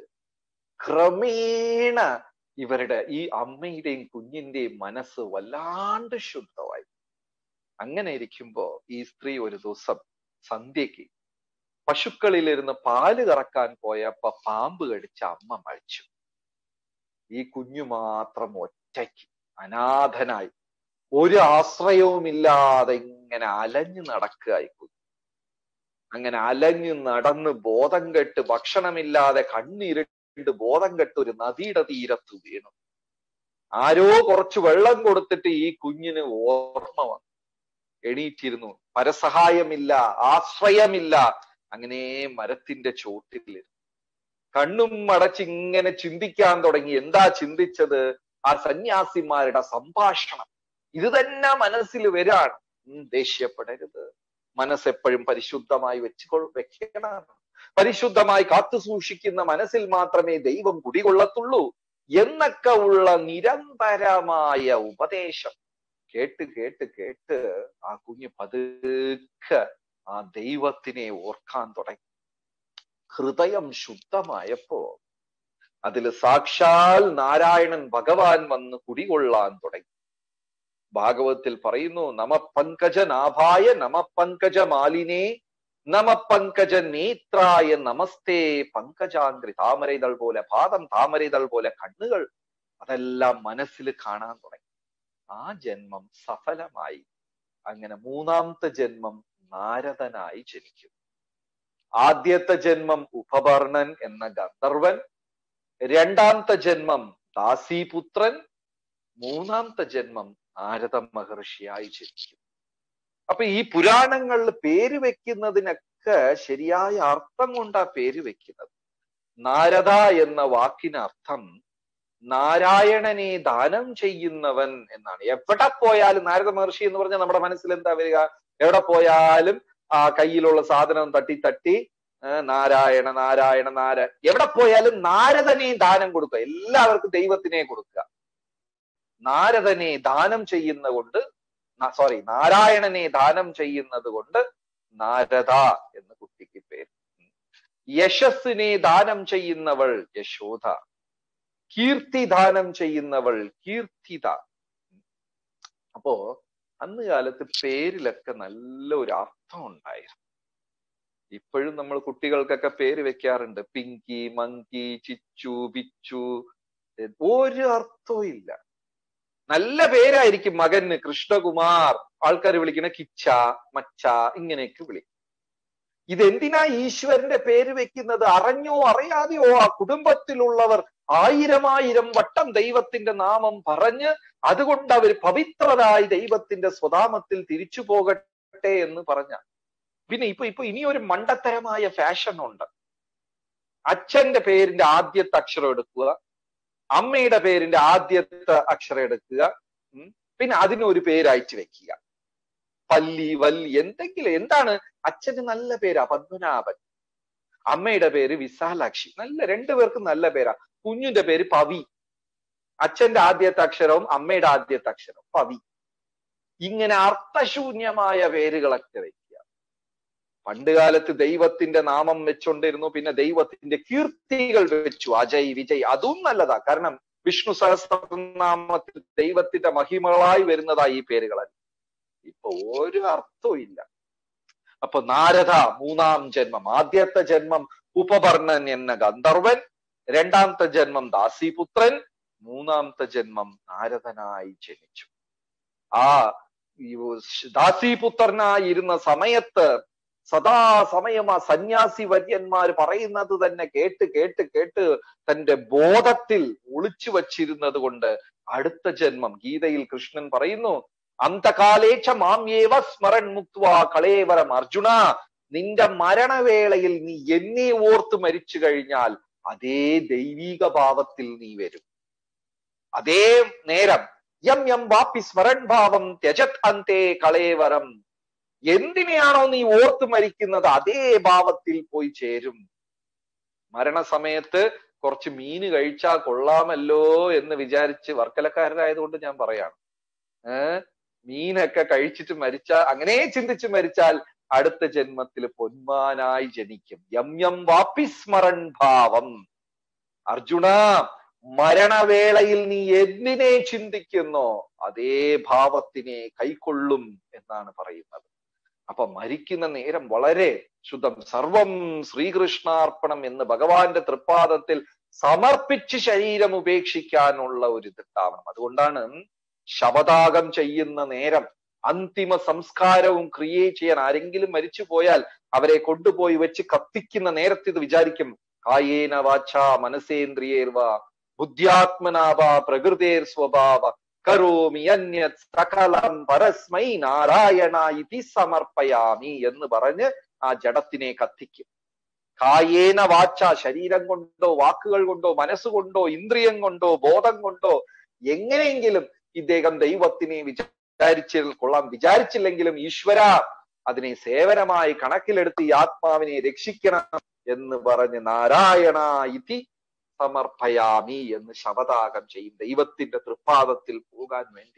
S1: ക്രമേണ ഇവരുടെ ഈ അമ്മയുടെയും കുഞ്ഞിന്റെയും മനസ്സ് വല്ലാണ്ട് ശുദ്ധമായി അങ്ങനെ ഇരിക്കുമ്പോ ഈ സ്ത്രീ ഒരു ദിവസം സന്ധ്യക്ക് പശുക്കളിലിരുന്ന് പാല് കറക്കാൻ പോയപ്പോ പാമ്പ് കടിച്ച അമ്മ മരിച്ചു ഈ കുഞ്ഞു മാത്രം ഒറ്റയ്ക്ക് അനാഥനായി ഒരു ആശ്രയവുമില്ലാതെ ഇങ്ങനെ അലഞ്ഞു നടക്കുക ഈ കുഞ്ഞു അങ്ങനെ അലഞ്ഞു നടന്ന് ബോധം കെട്ട് ഭക്ഷണമില്ലാതെ കണ്ണിരുണ്ട് ബോധം കെട്ട് ഒരു നദിയുടെ തീരത്ത് വീണു ആരോ കുറച്ച് വെള്ളം കൊടുത്തിട്ട് ഈ കുഞ്ഞിന് ഓർമ്മ വന്നു എണീറ്റിരുന്നു പരസഹായമില്ല ആശ്രയമില്ല അങ്ങനെ മരത്തിന്റെ ചോട്ടിൽ കണ്ണും അടച്ച് ഇങ്ങനെ ചിന്തിക്കാൻ തുടങ്ങി എന്താ ചിന്തിച്ചത് ആ സന്യാസിമാരുടെ സംഭാഷണം ഇത് തന്നെ മനസ്സിൽ വരാണ് ഉം, ദേഷ്യപ്പെടരുത് മനസ്സെപ്പോഴും പരിശുദ്ധമായി വെച്ചുകൊ വെക്കണം പരിശുദ്ധമായി കാത്തു സൂക്ഷിക്കുന്ന മനസ്സിൽ മാത്രമേ ദൈവം കുടികൊള്ളത്തുള്ളൂ എന്നൊക്കെ ഉള്ള നിരന്തരമായ ഉപദേശം കേട്ട് കേട്ട് കേട്ട് ആ കുഞ്ഞ് പതുക്കെ ആ ദൈവത്തിനെ ഓർക്കാൻ തുടങ്ങി ഹൃദയം ശുദ്ധമായപ്പോ അതിൽ സാക്ഷാൽ നാരായണൻ ഭഗവാൻ വന്ന് കുടികൊള്ളാൻ തുടങ്ങി ഭാഗവത്തിൽ പറയുന്നു നമ പങ്കജ നാഭായ നമ പങ്കജ മാലിനേ നമ പങ്കജ നേത്രായ നമസ്തേ പങ്കജാഗ്രി താമരൈതൾ പോലെ പാദം താമരൈതൾ പോലെ കണ്ണുകൾ അതെല്ലാം മനസ്സിൽ കാണാൻ തുടങ്ങി ആ ജന്മം സഫലമായി അങ്ങനെ മൂന്നാമത്തെ ജന്മം നാരദനായി ജനിക്കും ആദ്യത്തെ ജന്മം ഉപപർണൻ എന്ന ഗന്ധർവൻ രണ്ടാമത്തെ ജന്മം ദാസീപുത്രൻ മൂന്നാമത്തെ ജന്മം നാരദ മഹർഷിയായി ജനിക്കും അപ്പൊ ഈ പുരാണങ്ങളിൽ പേര് വെക്കുന്നതിനൊക്കെ ശരിയായ അർത്ഥം കൊണ്ടാ പേര് വെക്കുന്നത് നാരദ എന്ന വാക്കിന് അർത്ഥം നാരായണനെ ദാനം ചെയ്യുന്നവൻ എന്നാണ് എവിടെ പോയാലും നാരദ മഹർഷി എന്ന് പറഞ്ഞാൽ നമ്മുടെ മനസ്സിൽ എന്താ വരിക എവിടെ പോയാലും ആ കയ്യിലുള്ള സാധനം തട്ടി തട്ടി നാരായണ നാരായണ നാര എവിടെ പോയാലും നാരദനെ ദാനം കൊടുക്കുക എല്ലാവർക്കും ദൈവത്തിനെ കൊടുക്കുക നാരദനെ ദാനം ചെയ്യുന്ന കൊണ്ട് സോറി നാരായണനെ ദാനം ചെയ്യുന്നത് കൊണ്ട് നാരദ എന്ന് കുട്ടിക്ക് പേര് യശസ്സിനെ ദാനം ചെയ്യുന്നവൾ യശോധ കീർത്തി ദാനം ചെയ്യുന്നവൾ കീർത്തിത അപ്പോ അന്ന് കാലത്ത് പേരിലൊക്കെ നല്ല ഒരു അർത്ഥം ഉണ്ടായിരുന്നു ഇപ്പോഴും നമ്മൾ കുട്ടികൾക്കൊക്കെ പേര് വെക്കാറുണ്ട് പിങ്കി മങ്കി ചിച്ചു ബിച്ചു ഒരു അർത്ഥവും ഇല്ല നല്ല പേരായിരിക്കും മകന് കൃഷ്ണകുമാർ ആൾക്കാർ വിളിക്കണ കിച്ച മച്ച ഇങ്ങനെയൊക്കെ വിളിക്കും ഇതെന്തിനാ ഈശ്വരന്റെ പേര് വെക്കുന്നത് അറിഞ്ഞോ അറിയാതെയോ ആ കുടുംബത്തിലുള്ളവർ ആയിരമായിരം വട്ടം ദൈവത്തിന്റെ നാമം പറഞ്ഞ് അതുകൊണ്ട് അവർ പവിത്രരായി ദൈവത്തിന്റെ സ്വധാമത്തിൽ തിരിച്ചു പോകട്ടെ എന്ന് പറഞ്ഞ പിന്നെ ഇപ്പൊ ഇപ്പൊ ഇനി ഒരു മണ്ടത്തരമായ ഫാഷൻ ഉണ്ട് അച്ഛന്റെ പേരിന്റെ ആദ്യത്തെ അക്ഷരം എടുക്കുക അമ്മയുടെ പേരിന്റെ ആദ്യത്തെ അക്ഷരം എടുക്കുക പിന്നെ അതിനൊരു പേര് അയച്ചു വെക്കുക പല്ലി വല്ലി എന്തെങ്കിലും എന്താണ് അച്ഛന് നല്ല പേരാ പത്മനാഭൻ അമ്മയുടെ പേര് വിശാലാക്ഷി നല്ല രണ്ടുപേർക്കും നല്ല പേരാ കുഞ്ഞിന്റെ പേര് പവി അച്ഛന്റെ ആദ്യത്തെ അക്ഷരവും അമ്മയുടെ ആദ്യത്തെ അക്ഷരവും പവി ഇങ്ങനെ അർത്ഥശൂന്യമായ പേരുകളൊക്കെ വെക്കുക പണ്ടുകാലത്ത് ദൈവത്തിന്റെ നാമം വെച്ചോണ്ടിരുന്നു പിന്നെ ദൈവത്തിന്റെ കീർത്തികൾ വെച്ചു അജയ് വിജയ് അതും നല്ലതാ കാരണം വിഷ്ണു സഹസ്രനാമത്തിൽ ദൈവത്തിന്റെ മഹിമകളായി വരുന്നതാ ഈ പേരുകളല്ല ഇപ്പൊ ഒരു അർത്ഥവും ഇല്ല അപ്പൊ നാരദ മൂന്നാം ജന്മം ആദ്യത്തെ ജന്മം ഉപപർണൻ എന്ന ഗന്ധർവൻ രണ്ടാമത്തെ ജന്മം ദാസിപുത്രൻ മൂന്നാമത്തെ ജന്മം നാരദനായി ജനിച്ചു ആ ദാസിപുത്രനായിരുന്ന സമയത്ത് സദാസമയം ആ സന്യാസി വര്യന്മാർ പറയുന്നത് തന്നെ കേട്ട് കേട്ട് കേട്ട് തന്റെ ബോധത്തിൽ ഒളിച്ചു വച്ചിരുന്നത് കൊണ്ട് അടുത്ത ജന്മം ഗീതയിൽ കൃഷ്ണൻ പറയുന്നു അന്തകാലേച്ച മാംയേവ സ്മരൺ മുക്വ കളേവരം അർജുന നിന്റെ മരണവേളയിൽ നീ എന്നെ ഓർത്ത് മരിച്ചു കഴിഞ്ഞാൽ അതേ ദൈവീക ഭാവത്തിൽ നീ വരും അതേ നേരം യം യം വാപ്പി സ്മരൺ ഭാവം ത്യജത് അന്തേ കളേവരം എന്തിനെയാണോ നീ ഓർത്ത് മരിക്കുന്നത് അതേ ഭാവത്തിൽ പോയി ചേരും മരണസമയത്ത് കുറച്ച് മീന് കഴിച്ചാൽ കൊള്ളാമല്ലോ എന്ന് വിചാരിച്ച് വർക്കലക്കാരനായതുകൊണ്ട് ഞാൻ പറയാണ് ഏഹ് മീനൊക്കെ കഴിച്ചിട്ട് മരിച്ചാൽ അങ്ങനെ ചിന്തിച്ച് മരിച്ചാൽ അടുത്ത ജന്മത്തിൽ പൊന്മാനായി ജനിക്കും യം യം വാപ്പിസ്മരൺ ഭാവം അർജുന മരണവേളയിൽ നീ എന്തിനെ ചിന്തിക്കുന്നോ അതേ ഭാവത്തിനെ കൈക്കൊള്ളും എന്നാണ് പറയുന്നത് അപ്പൊ മരിക്കുന്ന നേരം വളരെ ശുദ്ധം സർവം ശ്രീകൃഷ്ണാർപ്പണം എന്ന് ഭഗവാന്റെ തൃപ്പാദത്തിൽ സമർപ്പിച്ച് ശരീരം ഉപേക്ഷിക്കാനുള്ള ഒരു ഇതുണ്ടാവണം അതുകൊണ്ടാണ് ശവതാകം ചെയ്യുന്ന നേരം അന്തിമ സംസ്കാരവും ക്രിയേറ്റ് ചെയ്യാൻ ആരെങ്കിലും മരിച്ചു പോയാൽ അവരെ കൊണ്ടുപോയി വെച്ച് കത്തിക്കുന്ന നേരത്തെ ഇത് വിചാരിക്കും കായേന വാച്ച മനസേന്ദ്രിയേർവ ബുദ്ധ്യാത്മനാവ പ്രകൃതേർ സ്വഭാവ കരോമി അന്യത് സകലം പരസ്മൈ നാരായണ ഇതി സമർപ്പയാമി എന്ന് പറഞ്ഞ് ആ ജഡത്തിനെ കത്തിക്കും കായേന വാച്ച ശരീരം കൊണ്ടോ വാക്കുകൾ കൊണ്ടോ മനസ്സുകൊണ്ടോ ഇന്ദ്രിയം കൊണ്ടോ ബോധം കൊണ്ടോ എങ്ങനെയെങ്കിലും ഇദ്ദേഹം ദൈവത്തിനെ വിചാരിച്ച കൊള്ളാം വിചാരിച്ചില്ലെങ്കിലും ഈശ്വര അതിനെ സേവനമായി കണക്കിലെടുത്ത് ഈ ആത്മാവിനെ രക്ഷിക്കണം എന്ന് പറഞ്ഞ് നാരായണ ഇതി സമർപ്പയാമി എന്ന് ശവതാകം ചെയ്യും ദൈവത്തിന്റെ തൃപ്പാദത്തിൽ പോകാൻ വേണ്ടി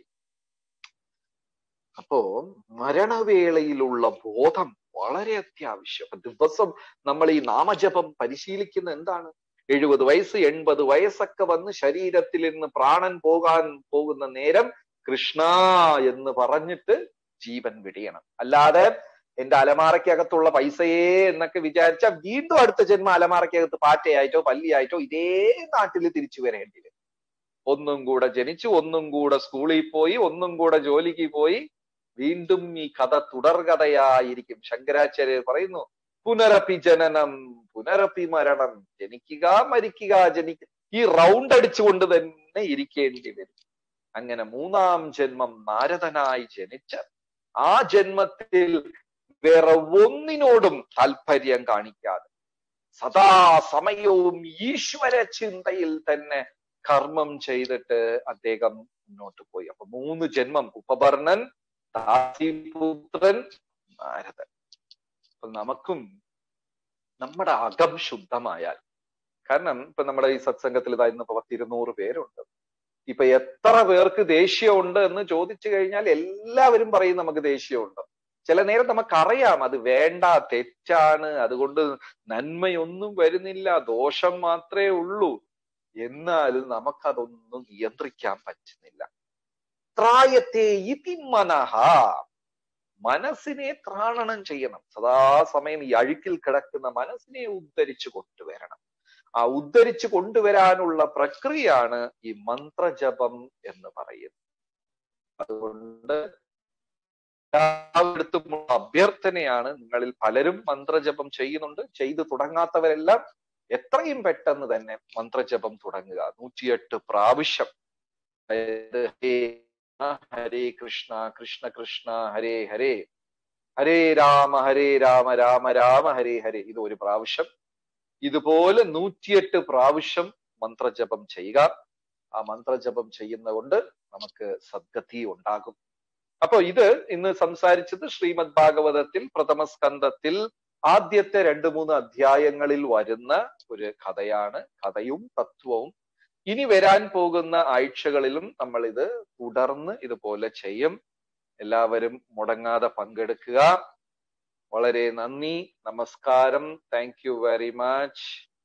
S1: അപ്പോ മരണവേളയിലുള്ള ബോധം വളരെ അത്യാവശ്യം അപ്പൊ ദിവസം നമ്മൾ ഈ നാമജപം പരിശീലിക്കുന്ന എന്താണ് എഴുപത് വയസ്സ് എൺപത് വയസ്സൊക്കെ വന്ന് ശരീരത്തിൽ നിന്ന് പ്രാണൻ പോകാൻ പോകുന്ന നേരം കൃഷ്ണ എന്ന് പറഞ്ഞിട്ട് ജീവൻ വിടിയണം അല്ലാതെ എന്റെ അലമാറയ്ക്കകത്തുള്ള പൈസയെ എന്നൊക്കെ വിചാരിച്ചാൽ വീണ്ടും അടുത്ത ജന്മ അലമാറയ്ക്കകത്ത് പാറ്റയായിട്ടോ പല്ലിയായിട്ടോ ഇതേ നാട്ടിൽ തിരിച്ചു വരേണ്ടി വരും ഒന്നും കൂടെ ജനിച്ചു ഒന്നും കൂടെ സ്കൂളിൽ പോയി ഒന്നും കൂടെ ജോലിക്ക് പോയി വീണ്ടും ഈ കഥ തുടർകഥയായിരിക്കും ശങ്കരാചാര്യർ പറയുന്നു പുനരപ്പി ജനനം പുനരപ്പി മരണം ജനിക്കുക മരിക്കുക ജനിക്ക ഈ റൗണ്ട് അടിച്ചുകൊണ്ട് തന്നെ ഇരിക്കേണ്ടി വരും അങ്ങനെ മൂന്നാം ജന്മം നാരദനായി ജനിച്ച് ആ ജന്മത്തിൽ വേറെ ഒന്നിനോടും താല്പര്യം കാണിക്കാതെ സദാ സമയവും ഈശ്വര ചിന്തയിൽ തന്നെ കർമ്മം ചെയ്തിട്ട് അദ്ദേഹം മുന്നോട്ട് പോയി അപ്പൊ മൂന്ന് ജന്മം ഉപപർണൻ ദാസിപുത്രൻ നാരദൻ അപ്പൊ നമുക്കും നമ്മുടെ അകം ശുദ്ധമായാൽ കാരണം ഇപ്പൊ നമ്മുടെ ഈ സത്സംഗത്തിൽ ഇതായിരുന്നു ഇപ്പൊ പത്തിരുന്നൂറ് പേരുണ്ട് ഇപ്പൊ എത്ര പേർക്ക് ദേഷ്യമുണ്ട് എന്ന് ചോദിച്ചു കഴിഞ്ഞാൽ എല്ലാവരും പറയും നമുക്ക് ദേഷ്യമുണ്ട് ചില നേരം നമുക്കറിയാം അത് വേണ്ട തെറ്റാണ് അതുകൊണ്ട് നന്മയൊന്നും വരുന്നില്ല ദോഷം മാത്രമേ ഉള്ളൂ എന്നാലും നമുക്കതൊന്നും നിയന്ത്രിക്കാൻ പറ്റുന്നില്ല ത്രായത്തെ ഇതി മനഹ മനസ്സിനെ ത്രാണനം ചെയ്യണം സദാസമയം ഈ അഴുക്കിൽ കിടക്കുന്ന മനസ്സിനെ ഉദ്ധരിച്ചു കൊണ്ടുവരണം ആ ഉദ്ധരിച്ചു കൊണ്ടുവരാനുള്ള പ്രക്രിയയാണ് ഈ മന്ത്രജപം എന്ന് പറയുന്നത് അതുകൊണ്ട് എല്ലായിടത്തും അഭ്യർത്ഥനയാണ് നിങ്ങളിൽ പലരും മന്ത്രജപം ചെയ്യുന്നുണ്ട് ചെയ്തു തുടങ്ങാത്തവരെല്ലാം എത്രയും പെട്ടെന്ന് തന്നെ മന്ത്രജപം തുടങ്ങുക നൂറ്റിയെട്ട് പ്രാവശ്യം അതായത് ഹരേ ഹരേ കൃഷ്ണ കൃഷ്ണ കൃഷ്ണ ഹരേ ഹരേ ഹരേ രാമ ഹരേ രാമ രാമ രാമ ഹരേ ഹരേ ഇത് ഒരു പ്രാവശ്യം ഇതുപോലെ നൂറ്റിയെട്ട് പ്രാവശ്യം മന്ത്രജപം ചെയ്യുക ആ മന്ത്രജപം ചെയ്യുന്ന കൊണ്ട് നമുക്ക് സദ്ഗതി ഉണ്ടാകും അപ്പൊ ഇത് ഇന്ന് സംസാരിച്ചത് ശ്രീമദ് ഭാഗവതത്തിൽ പ്രഥമ സ്കന്ധത്തിൽ ആദ്യത്തെ രണ്ട് മൂന്ന് അധ്യായങ്ങളിൽ വരുന്ന ഒരു കഥയാണ് കഥയും തത്വവും ഇനി വരാൻ പോകുന്ന ആഴ്ചകളിലും നമ്മൾ ഇത് തുടർന്ന് ഇതുപോലെ ചെയ്യും എല്ലാവരും മുടങ്ങാതെ പങ്കെടുക്കുക വളരെ നന്ദി നമസ്കാരം താങ്ക് യു വെരി മച്ച്